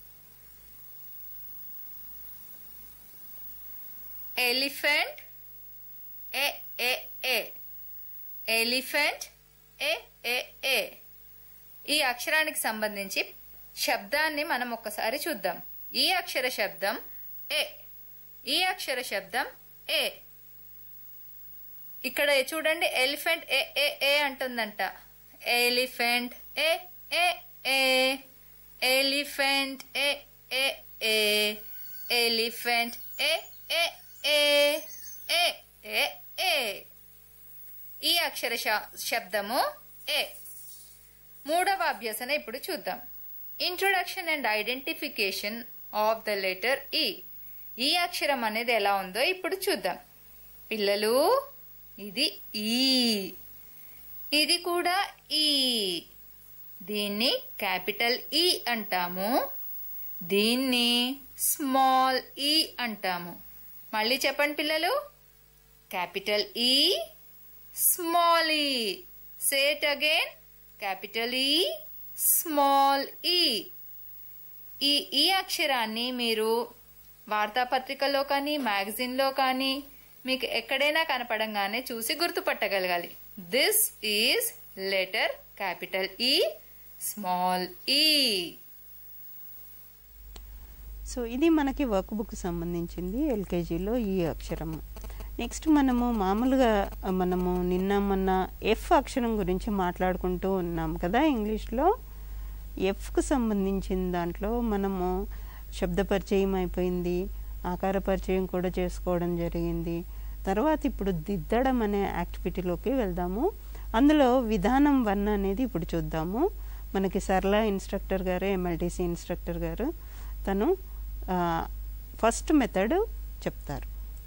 ఎలిఫెంట్ ఏ ఏ ఏ ఎలిఫెంట్ ఏ ఏ ఏ ఈ అక్షరానికి సంబంధించి శబ్దాన్ని మనం ఒక్కసారి చూద్దాం ఈ అక్షర శబ్దం ఏ ఈ అక్షర శబ్దం ఏ ఇక్కడ చూడండి ఎలిఫెంట్ ఏ ఏ ఏ అంటుందంట ఎలిఫెంట్ ఏ ఏ ఏ ఎలిఫెంట్ ఏ ఏ ఏ ఎలిఫెంట్ ఏ ఏ ఏ ఏ ఏ ఏ ఈ అక్షర శ- శబ్దము ఏ మూడవ అభ్యసన ఇప్పుడు చూద్దాం introduction and identification of the letter E ఈ అక్షరం అనేది ఎలా ఉందో ఇప్పుడు చూద్దాం పిల్లలు ఇది ఈ ఇది కూడా ఈ దీన్ని క్యాపిటల్ ఈ అంటాము దీన్ని స్మాల్ ఈ అంటాము మళ్ళీ చెప్పండి పిల్లలు capital E small E say it again capital E small E E ఈ అక్షరాన్ని మీరు వార్తాపత్రికలో కానీ మ్యాగజిన్లో కానీ మీకు ఎక్కడైనా కనపడంగానే చూసి గుర్తుపట్టగలగాలి this is letter capital E small E so ఇది మనకి వర్క్ బుక్ సంబంధించింది ఎల్కేజీలో ఈ అక్షరము నెక్స్ట్ మనము మామూలుగా మనము నిన్న మొన్న ఎఫ్ అక్షరం గురించి మాట్లాడుకుంటూ ఉన్నాం కదా ఇంగ్లీష్లో ఎఫ్కు సంబంధించిన దాంట్లో మనము శబ్ద పరిచయం అయిపోయింది ఆకార పరిచయం కూడా చేసుకోవడం జరిగింది తర్వాత ఇప్పుడు దిద్దడం అనే యాక్టివిటీలోకి వెళ్దాము అందులో విధానం వన్ అనేది ఇప్పుడు చూద్దాము మనకి సరళ ఇన్స్ట్రక్టర్ గారు ఎంఎల్టీసీ ఇన్స్ట్రక్టర్ గారు తను ఫస్ట్ మెథడ్ చెప్తారు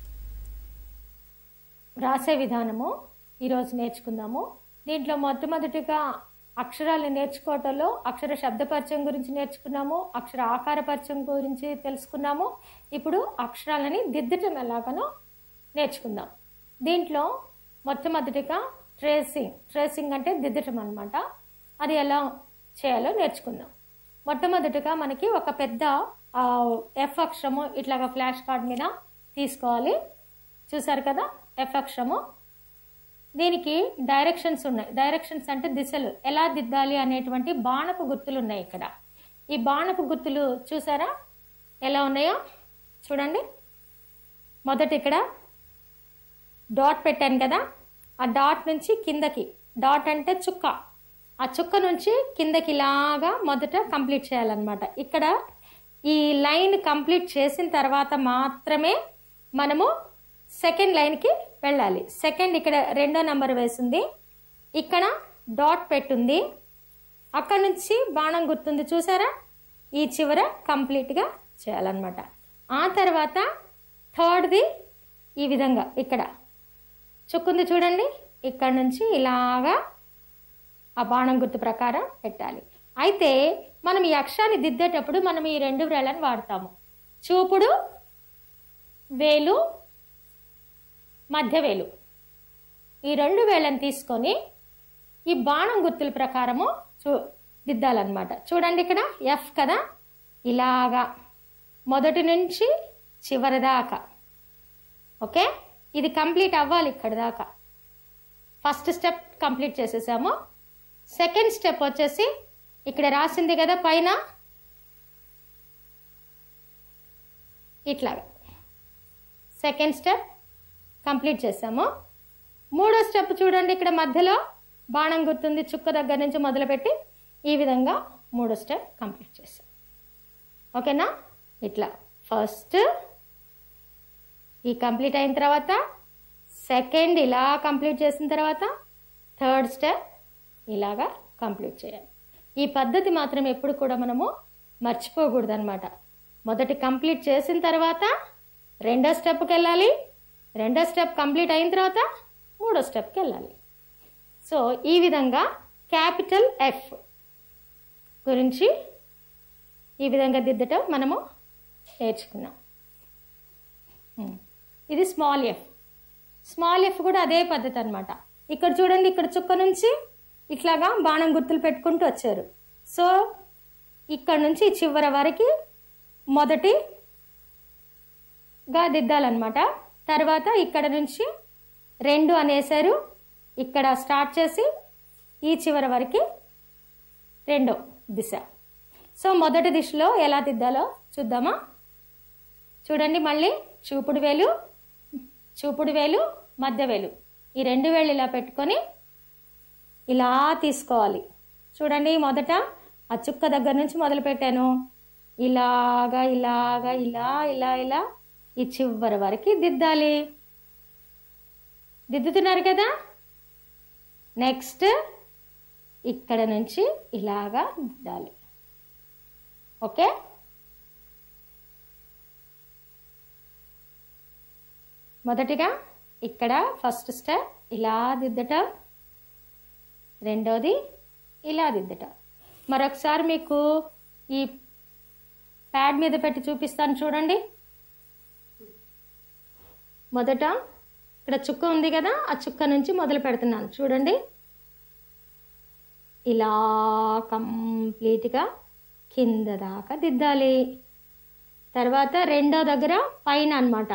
రాసే విధానము ఈరోజు నేర్చుకుందాము దీంట్లో మొట్టమొదటిగా అక్షరాలు నేర్చుకోవటంలో అక్షర శబ్ద పరిచయం గురించి నేర్చుకున్నాము అక్షర ఆకార పరిచయం గురించి తెలుసుకున్నాము ఇప్పుడు అక్షరాలని దిద్దటం ఎలాగనో నేర్చుకుందాం దీంట్లో మొట్టమొదటిగా ట్రేసింగ్ ట్రేసింగ్ అంటే దిద్దటం అనమాట అది ఎలా చేయాలో నేర్చుకుందాం మొట్టమొదటిగా మనకి ఒక పెద్ద ఆ, ఎఫ్ అక్షరము ఇట్లాగా ఫ్లాష్ కార్డ్ మీద తీసుకోవాలి చూసారు కదా ఎఫ్ అక్షరము దీనికి డైరెక్షన్స్ ఉన్నాయి డైరెక్షన్స్ అంటే దిశలు ఎలా దిద్దాలి అనేటువంటి బాణపు గుర్తులు ఉన్నాయి ఇక్కడ ఈ బాణపు గుర్తులు చూసారా ఎలా ఉన్నాయో చూడండి మొదట ఇక్కడ డాట్ పెట్టాను కదా ఆ డాట్ నుంచి కిందకి డాట్ అంటే చుక్క ఆ చుక్క నుంచి కిందకి ఇలాగా మొదట కంప్లీట్ చేయాలన్నమాట ఇక్కడ ఈ లైన్ కంప్లీట్ చేసిన తర్వాత మాత్రమే మనము సెకండ్ లైన్కి వెళ్ళాలి సెకండ్ ఇక్కడ రెండో నెంబర్ వేసింది ఇక్కడ డాట్ పెట్టుంది అక్కడ నుంచి బాణం గుర్తుంది చూసారా ఈ చివర కంప్లీట్గా చేయాలన్నమాట ఆ తర్వాత థర్డ్ది ఈ విధంగా ఇక్కడ చుక్కుంది చూడండి ఇక్కడ నుంచి ఇలాగా ఆ బాణం గుర్తు ప్రకారం పెట్టాలి అయితే మనం ఈ అక్షరాన్ని దిద్దేటప్పుడు మనం ఈ రెండు వ్రేళ్ళని వాడతాము చూపుడు వేలు మధ్య వేలు ఈ రెండు వేళ్ళని తీసుకొని ఈ బాణం గుర్తుల ప్రకారము చూ దిద్దాలన్నమాట చూడండి ఇక్కడ ఎఫ్ కదా ఇలాగా మొదటి నుంచి చివరి దాకా ఓకే ఇది కంప్లీట్ అవ్వాలి ఇక్కడ దాకా ఫస్ట్ స్టెప్ కంప్లీట్ చేసేసాము సెకండ్ స్టెప్ వచ్చేసి ఇక్కడ రాసింది కదా పైన ఇట్లాగా సెకండ్ స్టెప్ కంప్లీట్ చేసాము మూడో స్టెప్ చూడండి ఇక్కడ మధ్యలో బాణం గుర్తుంది చుక్క దగ్గర నుంచి మొదలుపెట్టి ఈ విధంగా మూడో స్టెప్ కంప్లీట్ చేసాం ఓకేనా ఇట్లా ఫస్ట్ ఈ కంప్లీట్ అయిన తర్వాత సెకండ్ ఇలా కంప్లీట్ చేసిన తర్వాత థర్డ్ స్టెప్ ఇలాగా కంప్లీట్ చేయాలి ఈ పద్ధతి మాత్రం ఎప్పుడు కూడా మనము మర్చిపోకూడదు అనమాట మొదటి కంప్లీట్ చేసిన తర్వాత రెండో స్టెప్కి వెళ్ళాలి రెండో స్టెప్ కంప్లీట్ అయిన తర్వాత మూడో స్టెప్కి వెళ్ళాలి సో ఈ విధంగా క్యాపిటల్ ఎఫ్ గురించి ఈ విధంగా దిద్దటం మనము నేర్చుకున్నాం ఉమ్. ఇది స్మాల్ ఎఫ్ స్మాల్ ఎఫ్ కూడా అదే పద్ధతి అనమాట ఇక్కడ చూడండి ఇక్కడ చుక్క నుంచి ఇట్లాగా బాణం గుర్తులు పెట్టుకుంటూ వచ్చారు సో ఇక్కడ నుంచి ఈ చివరి వరకు మొదటిగా దిద్దాలన్నమాట తర్వాత ఇక్కడ నుంచి రెండు అనేసారు ఇక్కడ స్టార్ట్ చేసి ఈ చివరి వరకు రెండో దిశ సో మొదటి దిశలో ఎలా దిద్దాలో చూద్దామా చూడండి మళ్ళీ చూపుడు వేలు చూపుడు వేలు మధ్య వేలు ఈ రెండు వేలు ఇలా పెట్టుకొని ఇలా తీసుకోవాలి చూడండి మొదట ఆ చుక్క దగ్గర నుంచి మొదలు పెట్టాను ఇలాగా ఇలాగా ఇలా ఇలా ఇలా ఈ చివరి వరకు దిద్దాలి దిద్దుతున్నారు కదా నెక్స్ట్ ఇక్కడ నుంచి ఇలాగా దిద్దాలి ఓకే మొదటిగా ఇక్కడ ఫస్ట్ స్టెప్ ఇలా దిద్దటం రెండోది ఇలా దిద్దటం మరొకసారి మీకు ఈ ప్యాడ్ మీద పెట్టి చూపిస్తాను చూడండి మొదట ఇక్కడ చుక్క ఉంది కదా ఆ చుక్క నుంచి మొదలు పెడుతున్నాను చూడండి ఇలా కంప్లీట్గా కింద దాకా దిద్దాలి తర్వాత రెండో దగ్గర పైన అన్నమాట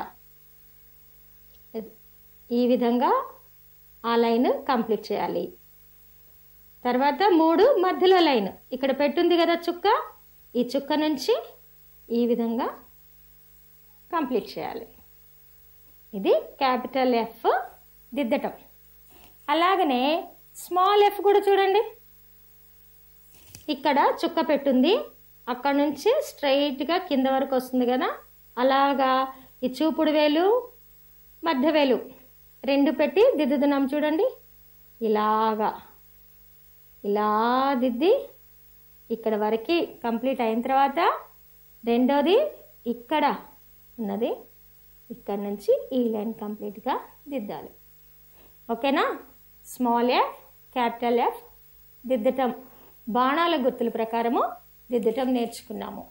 ఈ విధంగా ఆ లైన్ కంప్లీట్ చేయాలి తర్వాత మూడు మధ్యలో లైన్ ఇక్కడ పెట్టుంది కదా చుక్క ఈ చుక్క నుంచి ఈ విధంగా కంప్లీట్ చేయాలి ఇది క్యాపిటల్ ఎఫ్ దిద్దటం అలాగనే స్మాల్ ఎఫ్ కూడా చూడండి ఇక్కడ చుక్క పెట్టుంది అక్కడ నుంచి స్ట్రైట్గా కింద వరకు వస్తుంది కదా అలాగా ఈ చూపుడు వేలు మధ్య వేలు రెండు పెట్టి దిద్దుతున్నాం చూడండి ఇలాగా ఇలా దిద్ది ఇక్కడ వరకు కంప్లీట్ అయిన తర్వాత రెండోది ఇక్కడ ఉన్నది ఇక్కడ నుంచి ఈ లైన్ కంప్లీట్గా దిద్దాలి ఓకేనా స్మాల్ ఎఫ్ క్యాపిటల్ ఎఫ్ దిద్దటం బాణాల గుర్తుల ప్రకారము దిద్దటం నేర్చుకున్నాము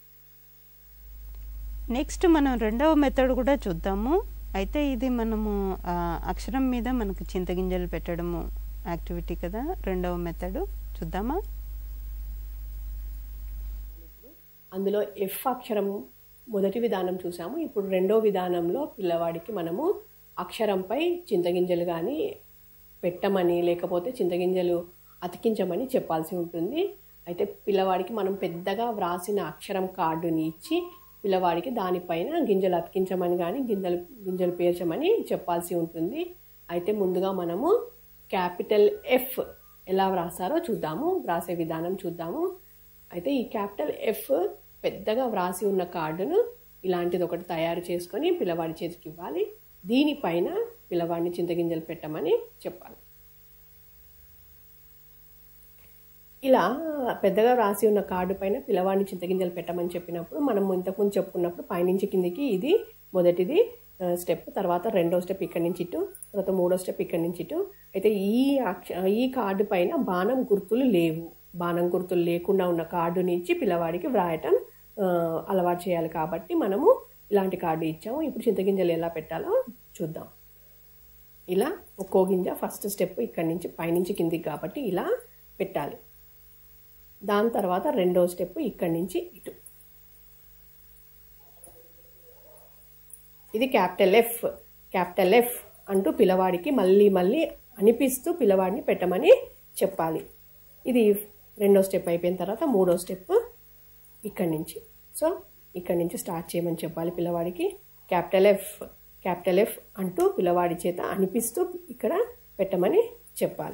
నెక్స్ట్ మనం రెండవ మెథడ్ కూడా చూద్దాము అయితే ఇది మనము ఆ, అక్షరం మీద మనకు చింతగింజలు పెట్టడము యాక్టివిటీ కదా రెండవ మెథడ్ చూద్దామా అందులో ఎఫ్ అక్షరం మొదటి విధానం చూసాము ఇప్పుడు రెండో విధానంలో పిల్లవాడికి మనము అక్షరంపై చింతగింజలు కానీ పెట్టమని లేకపోతే చింతగింజలు అతికించమని చెప్పాల్సి ఉంటుంది అయితే పిల్లవాడికి మనం పెద్దగా వ్రాసిన అక్షరం కార్డుని ఇచ్చి పిల్లవాడికి దానిపైన గింజలు అతికించమని కానీ గింజలు గింజలు పేర్చమని చెప్పాల్సి ఉంటుంది అయితే ముందుగా మనము క్యాపిటల్ ఎఫ్ ఎలా వ్రాసారో చూద్దాము వ్రాసే విధానం చూద్దాము అయితే ఈ క్యాపిటల్ ఎఫ్ పెద్దగా వ్రాసి ఉన్న కార్డును ఇలాంటిది ఒకటి తయారు చేసుకొని పిల్లవాడి చేతికి ఇవ్వాలి దీనిపైన పిల్లవాడిని చింతగింజలు పెట్టమని చెప్పాలి ఇలా పెద్దగా రాసి ఉన్న కార్డు పైన పిల్లవాడిని చింతగింజలు పెట్టమని చెప్పినప్పుడు మనం ఇంతకుముందు చెప్పుకున్నప్పుడు పైనుంచి కిందికి ఇది మొదటిది స్టెప్ తర్వాత రెండో స్టెప్ ఇక్కడి నుంచి ఇటు తర్వాత మూడో స్టెప్ ఇక్కడి నుంచి ఇటు అయితే ఈ అక్ష ఈ కార్డు పైన బాణం గుర్తులు లేవు బాణం గుర్తులు లేకుండా ఉన్న కార్డుని ఇచ్చి పిల్లవాడికి వ్రాయటం ఆ, అలవాటు చేయాలి కాబట్టి మనము ఇలాంటి కార్డు ఇచ్చాము ఇప్పుడు చింతగింజలు ఎలా పెట్టాలో చూద్దాం ఇలా ఒక్కో గింజ ఫస్ట్ స్టెప్ ఇక్కడి నుంచి పైనుంచి కిందికి కాబట్టి ఇలా పెట్టాలి దాని తర్వాత రెండో స్టెప్ ఇక్కడి నుంచి ఇటు ఇది క్యాపిటల్ ఎఫ్ క్యాపిటల్ ఎఫ్ అంటూ పిల్లవాడికి మళ్ళీ మళ్ళీ అనిపిస్తూ పిల్లవాడిని పెట్టమని చెప్పాలి ఇది రెండో స్టెప్ అయిపోయిన తర్వాత మూడో స్టెప్ ఇక్కడి నుంచి సో ఇక్కడి నుంచి స్టార్ట్ చేయమని చెప్పాలి పిల్లవాడికి క్యాపిటల్ ఎఫ్ క్యాపిటల్ ఎఫ్ అంటూ పిల్లవాడి చేత అనిపిస్తూ ఇక్కడ పెట్టమని చెప్పాలి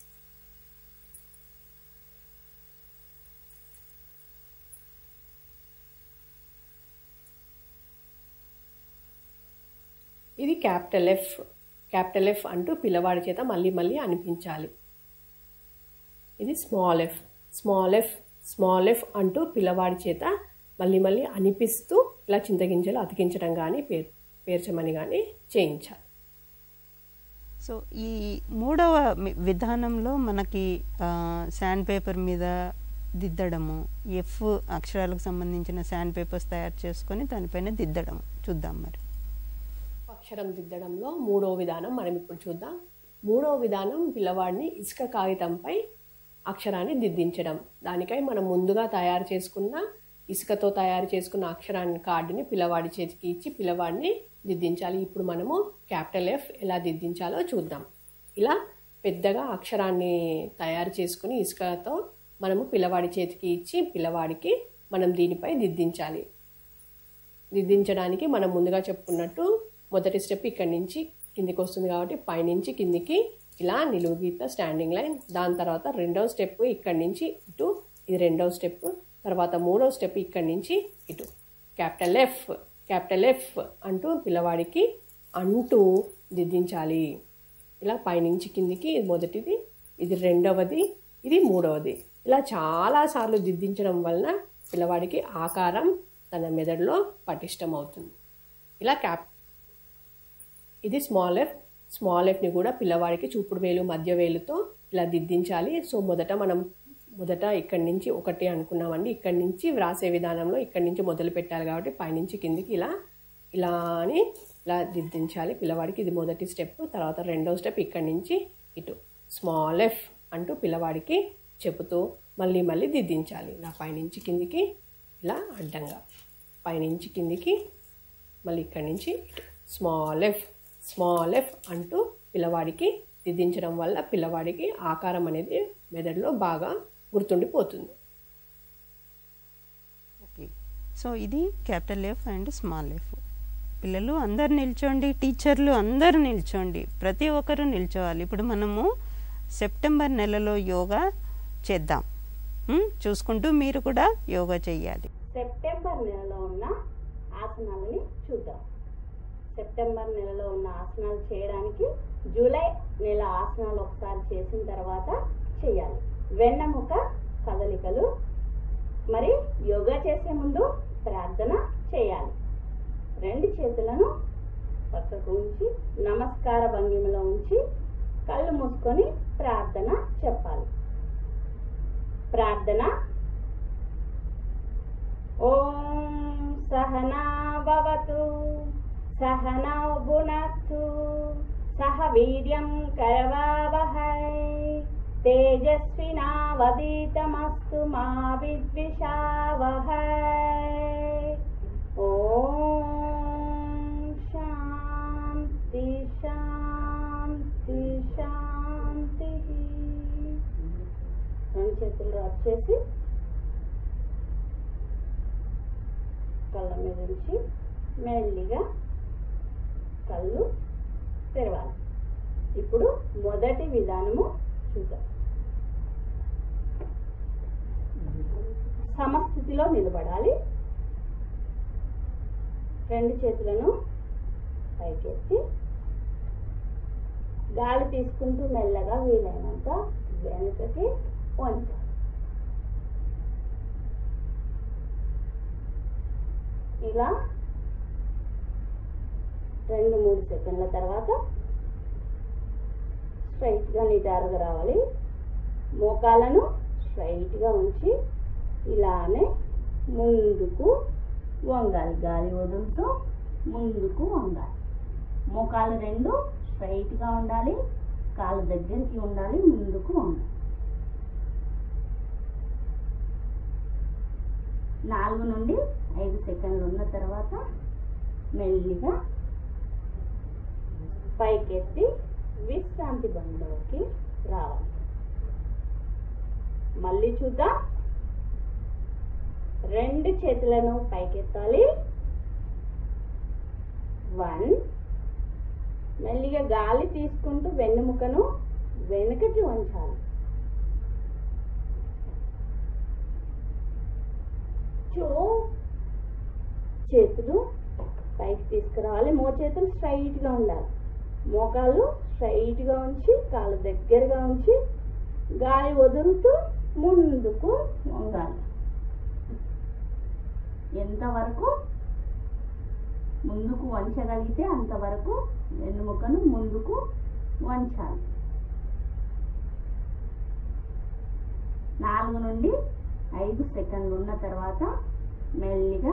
ఇది క్యాపిటల్ ఎఫ్ క్యాపిటల్ ఎఫ్ అంటూ పిల్లవాడి చేత మళ్ళీ మళ్ళీ అనిపించాలి ఇది small F small F small F అంటూ పిల్లవాడి చేత మళ్ళీ మళ్ళీ అనిపిస్తూ ఇలా చింతగింజలు అతికించడం కానీ పేర్ పేర్చమని కానీ చేయించాలి సో ఈ మూడవ మి- విధానంలో మనకి శాండ్ పేపర్ మీద దిద్దడము ఎఫ్ అక్షరాలకు సంబంధించిన శాండ్ పేపర్స్ తయారు చేసుకొని దానిపైన దిద్దడం చూద్దాం మరి అక్షరం దిద్దడంలో మూడో విధానం మనం ఇప్పుడు చూద్దాం మూడో విధానం పిల్లవాడిని ఇసుక కాగితంపై అక్షరాన్ని దిద్దించడం దానికై మనం ముందుగా తయారు చేసుకున్న ఇసుకతో తయారు చేసుకున్న అక్షరాన్ని కార్డుని పిల్లవాడి చేతికి ఇచ్చి పిల్లవాడిని దిద్దించాలి ఇప్పుడు మనము క్యాపిటల్ ఎఫ్ ఎలా దిద్దించాలో చూద్దాం ఇలా పెద్దగా అక్షరాన్ని తయారు చేసుకుని ఇసుకతో మనము పిల్లవాడి చేతికి ఇచ్చి పిల్లవాడికి మనం దీనిపై దిద్దించాలి దిద్దించడానికి మనం ముందుగా చెప్పుకున్నట్టు మొదటి స్టెప్ ఇక్కడి నుంచి కిందికి వస్తుంది కాబట్టి పైనుంచి కిందికి ఇలా నిలువు గీత స్టాండింగ్ లైన్ దాని తర్వాత రెండవ స్టెప్ ఇక్కడి నుంచి ఇటు ఇది రెండవ స్టెప్ తర్వాత మూడవ స్టెప్ ఇక్కడి నుంచి ఇటు క్యాపిటల్ ఎఫ్ క్యాపిటల్ ఎఫ్ అంటూ పిల్లవాడికి అంటూ దిద్దించాలి ఇలా పైనుంచి కిందికి ఇది మొదటిది ఇది రెండవది ఇది మూడవది ఇలా చాలాసార్లు దిద్దించడం వలన పిల్లవాడికి ఆకారం తన మెదడులో పటిష్టం అవుతుంది ఇలా క్యాప్ ఇది స్మాల్ ఎఫ్ స్మాల్ ఎఫ్ని కూడా పిల్లవాడికి చూపుడు వేలు మధ్య వేలుతో ఇలా దిద్దించాలి సో మొదట మనం మొదట ఇక్కడి నుంచి ఒకటి అనుకున్నామండి ఇక్కడి నుంచి వ్రాసే విధానంలో ఇక్కడి నుంచి మొదలు పెట్టాలి కాబట్టి పైనుంచి కిందికి ఇలా ఇలా అని ఇలా దిద్దించాలి పిల్లవాడికి ఇది మొదటి స్టెప్ తర్వాత రెండో స్టెప్ ఇక్కడి నుంచి ఇటు స్మాల్ ఎఫ్ అంటూ పిల్లవాడికి చెబుతూ మళ్ళీ మళ్ళీ దిద్దించాలి ఇలా పైనుంచి కిందికి ఇలా అడ్డంగా పైనుంచి కిందికి మళ్ళీ ఇక్కడి నుంచి ఇటు స్మాల్ ఎఫ్ స్మాల్ ఎఫ్ అంటూ పిల్లవాడికి దిద్దించడం వల్ల పిల్లవాడికి ఆకారం అనేది మెదడులో బాగా గుర్తుండిపోతుంది ఓకే సో ఇది capital F and small F పిల్లలు అందరు నిల్చోండి టీచర్లు అందరూ నిల్చోండి ప్రతి ఒక్కరూ నిల్చోవాలి ఇప్పుడు మనము సెప్టెంబర్ నెలలో యోగా చేద్దాం ఉమ్, చూసుకుంటూ మీరు కూడా యోగా చేయాలి సెప్టెంబర్ నెలలో ఉన్న ఆసనాలని చూద్దాం సెప్టెంబర్ నెలలో ఉన్న ఆసనాలు చేయడానికి జూలై నెల ఆసనాలు ఒకసారి చేసిన తర్వాత చేయాలి వెన్నముక కదలికలు మరి యోగా చేసే ముందు ప్రార్థన చేయాలి రెండు చేతులను పక్కకు ఉంచి నమస్కార భంగిమలో ఉంచి కళ్ళు మూసుకొని ప్రార్థన చెప్పాలి ప్రార్థన ఓం సహనా భవతు సహనౌ భునక్తు సహ వీర్యం కరవావహై తేజస్వినావదీతమస్తు మా విద్విషావహై ఓం శాంతి శాంతి శాంతి రెండు చేతులు రబ్ చేసి కళ్ళ మీద నుంచి మెల్లిగా కళ్ళు తెరవాలి ఇప్పుడు మొదటి విధానము చూద్దాం సమస్థితిలో నిలబడాలి రెండు చేతులను పైకెత్తి గాలి తీసుకుంటూ మెల్లగా వీలైనంత వెనుకకి వంచాలి ఇలా రెండు మూడు సెకండ్ల తర్వాత స్ట్రైట్గా నిటారుగా రావాలి మోకాలను స్ట్రైట్గా ఉంచి ఇలానే ముందుకు వంగాలి గాలి వదులుతూ ముందుకు వంగాలి మోకాలు రెండు స్ట్రైట్గా ఉండాలి కాలు దగ్గరికి ఉండాలి ముందుకు వంగాలి నాలుగు నుండి ఐదు సెకండ్లు ఉన్న తర్వాత మెల్లిగా పైకెత్తి విశ్రాంతి బండిలోకి రావాలి మళ్ళీ చూద్దాం రెండు చేతులను పైకెత్తాలి వన్ మెల్లిగా గాలి తీసుకుంటూ వెన్నుముకను వెనుకకి వంచాలి టూ చేతులు పైకి తీసుకురావాలి మో చేతులు స్ట్రైట్గా ఉండాలి మోకాళ్ళు స్ట్రైట్గా ఉంచి కాళ్ళు దగ్గరగా ఉంచి గాలి వదులుతూ ముందుకు వంగాలి ఎంతవరకు ముందుకు వంచగలిగితే అంతవరకు వెన్నుముకను ముందుకు వంచాలి నాలుగు నుండి ఐదు సెకండ్లు ఉన్న తర్వాత మెల్లిగా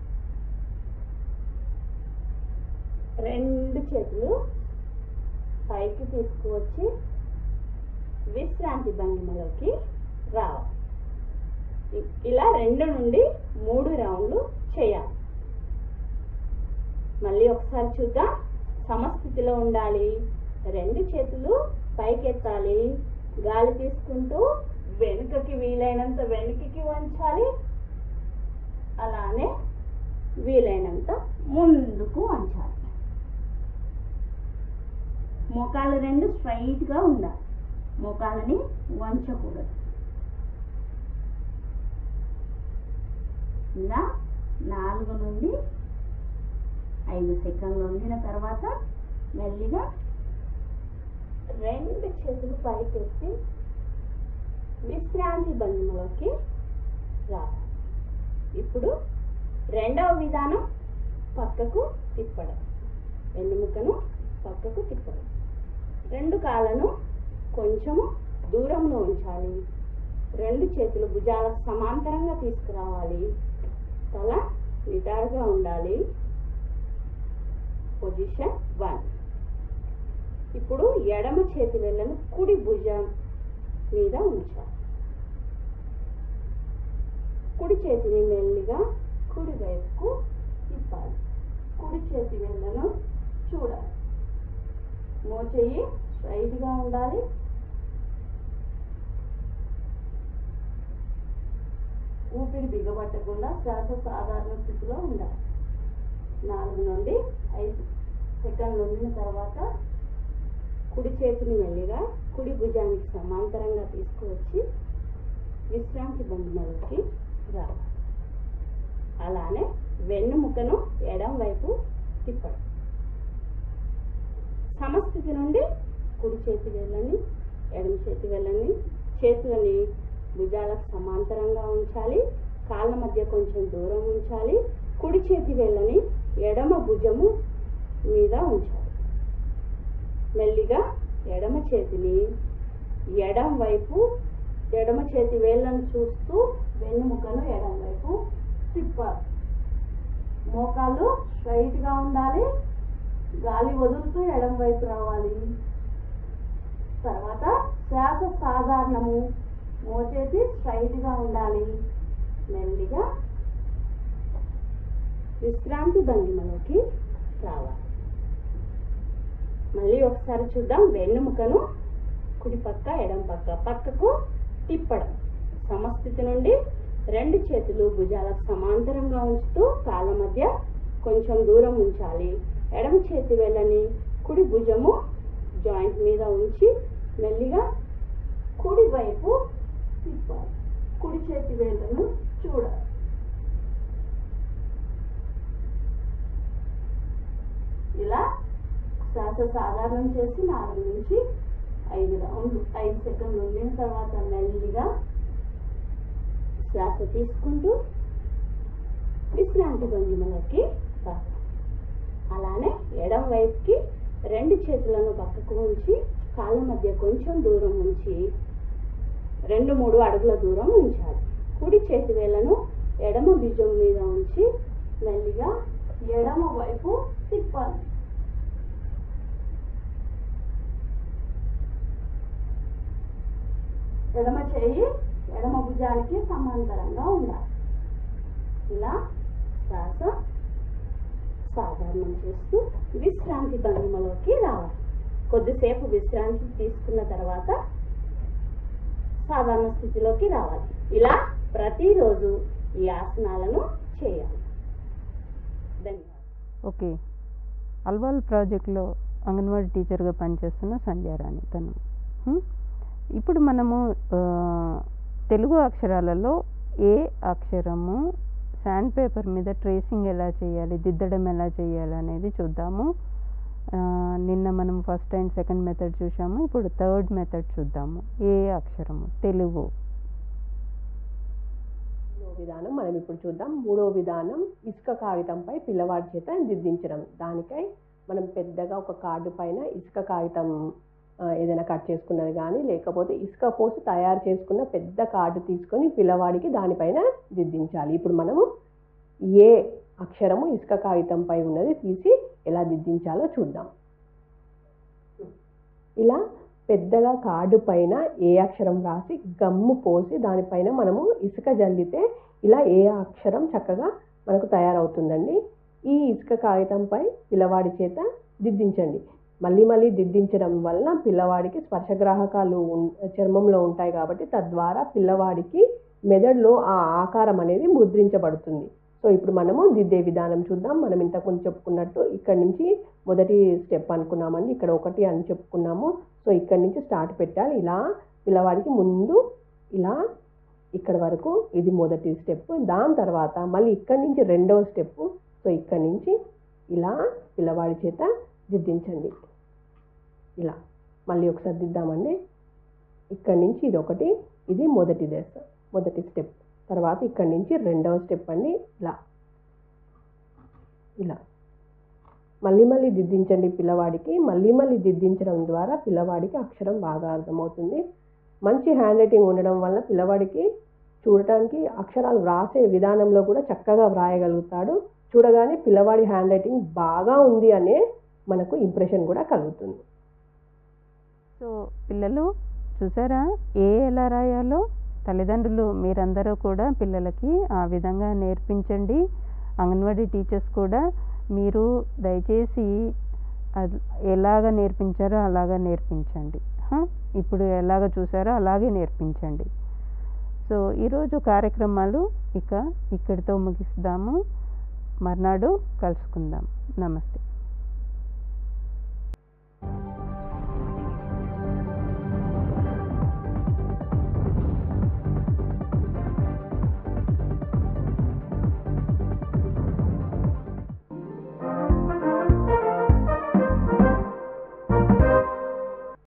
రెండు చేతులు పైకి తీసుకువచ్చి విశ్రాంతి భంగిమలోకి రావాలి ఇ- ఇలా రెండు నుండి మూడు రౌండ్లు చేయాలి మళ్ళీ ఒకసారి చూద్దాం సమస్థితిలో ఉండాలి రెండు చేతులు పైకెత్తాలి గాలి తీసుకుంటూ వెనుకకి వీలైనంత వెనుకకి వంచాలి అలానే వీలైనంత ముందుకు వంచాలి మోకాలు రెండు స్ట్రైట్గా ఉండాలి మోకాలని వంచకూడదు ఇలా నాలుగు నుండి ఐదు సెకండ్లు వండిన తర్వాత మెల్లిగా రెండు చేతులు పైకెత్తి విశ్రాంతి బంధంలోకి రావాలి ఇప్పుడు రెండవ విధానం పక్కకు తిప్పడం వెన్నుముకను పక్కకు తిప్పడం రెండు కాళ్ళను కొంచెము దూరంలో ఉంచాలి రెండు చేతులు భుజాలకు సమాంతరంగా తీసుకురావాలి తల నిటారుగా ఉండాలి పొజిషన్ వన్ ఇప్పుడు ఎడమ చేతి వేళ్ళను కుడి భుజం మీద ఉంచాలి కుడి చేతిని మెల్లిగా కుడి వైపుకు తిప్పాలి కుడి చేతి వేళ్ళను చూడాలి మోచెయ్యి స్ట్రైట్గా ఉండాలి ఊపిరి బిగబట్టకుండా శ్వాస సాధారణ స్థితిలో ఉండాలి నాలుగు నుండి ఐదు సెకండ్లు ఉండిన తర్వాత కుడి చేతిని మెల్లిగా కుడి భుజానికి సమాంతరంగా తీసుకువచ్చి విశ్రాంతి బంధంలోకి రావాలి అలానే వెన్నుముకను ఎడం వైపు తిప్పడం సమస్థితి నుండి కుడి చేతి వేళ్ళని ఎడమ చేతి వేళ్ళని చేతులని భుజాలకు సమాంతరంగా ఉంచాలి కాళ్ళ మధ్య కొంచెం దూరం ఉంచాలి కుడి చేతి వేళ్ళని ఎడమ భుజము మీద ఉంచాలి మెల్లిగా ఎడమ చేతిని ఎడం వైపు ఎడమ చేతి వేళ్ళను చూస్తూ వెన్నుముకను ఎడం వైపు తిప్పాలి మోకాళ్ళు స్ట్రైట్గా ఉండాలి గాలి వదులుతూ ఎడం వైపు రావాలి తర్వాత శ్వాస సాధారణము మోచేతి స్ట్రైట్గా ఉండాలి మెల్లిగా విశ్రాంతి భంగిమలోకి రావాలి మళ్ళీ ఒకసారి చూద్దాం వెన్నుముకను కుడి పక్క ఎడం పక్క పక్కకు తిప్పడం సమస్థితి నుండి రెండు చేతులు భుజాలకు సమాంతరంగా ఉంచుతూ కాళ్ళ మధ్య కొంచెం దూరం ఉంచాలి ఎడమ చేతి వేళ్ళని కుడి భుజము జాయింట్ మీద ఉంచి మెల్లిగా కుడి వైపు తిప్పాలి కుడి చేతి వేళ్ళను చూడాలి ఇలా శ్వాస సాధారణం చేసి నాలుగు నుంచి ఐదు రౌండ్లు ఐదు సెకండ్లు ఉండిన తర్వాత మెల్లిగా శ్వాస తీసుకుంటూ విశ్రాంతి భంగిమలకి రావాలి అలానే ఎడం వైపుకి రెండు చేతులను పక్కకు ఉంచి కాళ్ళ మధ్య కొంచెం దూరం ఉంచి రెండు మూడు అడుగుల దూరం ఉంచాలి కుడి చేతి వేళ్ళను ఎడమ భుజం మీద ఉంచి మెల్లిగా ఎడమ వైపు తిప్పాలి ఎడమ చేయి ఎడమ భుజానికి సమాంతరంగా ఉండాలి ఇలా శ్వాస సాధారణం చేస్తూ విశ్రాంతి భంగిమలోకి రావాలి కొద్దిసేపు విశ్రాంతి తీసుకున్న తర్వాత సాధారణ స్థితిలోకి రావాలి ఇలా ప్రతిరోజు ఈ ఆసనాలను చేయాలి ధన్యవాదాలు ఓకే అల్వాల్ ప్రాజెక్ట్లో అంగన్వాడీ టీచర్గా పనిచేస్తున్న సంధ్యారాణి తను హ్మ్? ఇప్పుడు మనము ఆ, తెలుగు అక్షరాలలో ఏ అక్షరము శాండ్ పేపర్ మీద ట్రేసింగ్ ఎలా చేయాలి దిద్దడం ఎలా చేయాలి అనేది చూద్దాము ఆ, నిన్న మనం ఫస్ట్ అండ్ సెకండ్ మెథడ్ చూసాము ఇప్పుడు థర్డ్ మెథడ్ చూద్దాము ఏ అక్షరము తెలుగు మూడో విధానం మనం ఇప్పుడు చూద్దాం మూడో విధానం ఇసుక కాగితంపై పిల్లవాడి చేత దిద్దించడం దానికై మనం పెద్దగా ఒక కార్డు పైన ఇసుక కాగితం ఆ, ఏదైనా కట్ చేసుకున్నది కానీ లేకపోతే ఇసుక పోసి తయారు చేసుకున్న పెద్ద కార్డు తీసుకొని పిల్లవాడికి దానిపైన దిద్దించాలి ఇప్పుడు మనము ఏ అక్షరము ఇసుక కాగితంపై ఉన్నది తీసి ఎలా దిద్దించాలో చూద్దాం ఇలా పెద్దగా కార్డు పైన ఏ అక్షరం రాసి గమ్ము పోసి దానిపైన మనము ఇసుక జల్లితే ఇలా ఏ అక్షరం చక్కగా మనకు తయారవుతుందండి ఈ ఇసుక కాగితంపై పిల్లవాడి చేత దిద్దించండి మళ్ళీ మళ్ళీ దిద్దించడం వలన పిల్లవాడికి స్పర్శగ్రాహకాలు ఉన్- చర్మంలో ఉంటాయి కాబట్టి తద్వారా పిల్లవాడికి మెదడులో ఆ ఆకారం అనేది ముద్రించబడుతుంది సో ఇప్పుడు మనము దిద్దే విధానం చూద్దాం మనం ఇంతకుముందు చెప్పుకున్నట్టు ఇక్కడ నుంచి మొదటి స్టెప్ అనుకున్నామండి ఇక్కడ ఒకటి అని చెప్పుకున్నాము సో ఇక్కడ నుంచి స్టార్ట్ పెట్టాలి ఇలా పిల్లవాడికి ముందు ఇలా ఇక్కడ వరకు ఇది మొదటి స్టెప్ దాని తర్వాత మళ్ళీ ఇక్కడి నుంచి రెండవ స్టెప్ సో ఇక్కడి నుంచి ఇలా పిల్లవాడి చేత దిద్దించండి ఇలా మళ్ళీ ఒకసారి దిద్దామండి ఇక్కడి నుంచి ఇది ఒకటి ఇది మొదటి దశ మొదటి స్టెప్ తర్వాత ఇక్కడి నుంచి రెండవ స్టెప్ అండి ఇలా ఇలా మళ్ళీ మళ్ళీ దిద్దించండి పిల్లవాడికి మళ్ళీ మళ్ళీ దిద్దించడం ద్వారా పిల్లవాడికి అక్షరం బాగా అర్థమవుతుంది మంచి హ్యాండ్ రైటింగ్ ఉండడం వల్ల పిల్లవాడికి చూడటానికి అక్షరాలు వ్రాసే విధానంలో కూడా చక్కగా వ్రాయగలుగుతాడు చూడగానే పిల్లవాడి హ్యాండ్ రైటింగ్ బాగా ఉంది అనే మనకు ఇంప్రెషన్ కూడా కలుగుతుంది సో పిల్లలు చూసారా ఏ ఎలా రాయాలో తల్లిదండ్రులు మీరందరూ కూడా పిల్లలకి ఆ విధంగా నేర్పించండి అంగన్వాడీ టీచర్స్ కూడా మీరు దయచేసి అది ఎలాగ నేర్పించారో అలాగ నేర్పించండి హ? ఇప్పుడు ఎలాగ చూసారో అలాగే నేర్పించండి సో ఈరోజు కార్యక్రమాలు ఇక ఇక్కడితో ముగిస్తాము మర్నాడు కలుసుకుందాం నమస్తే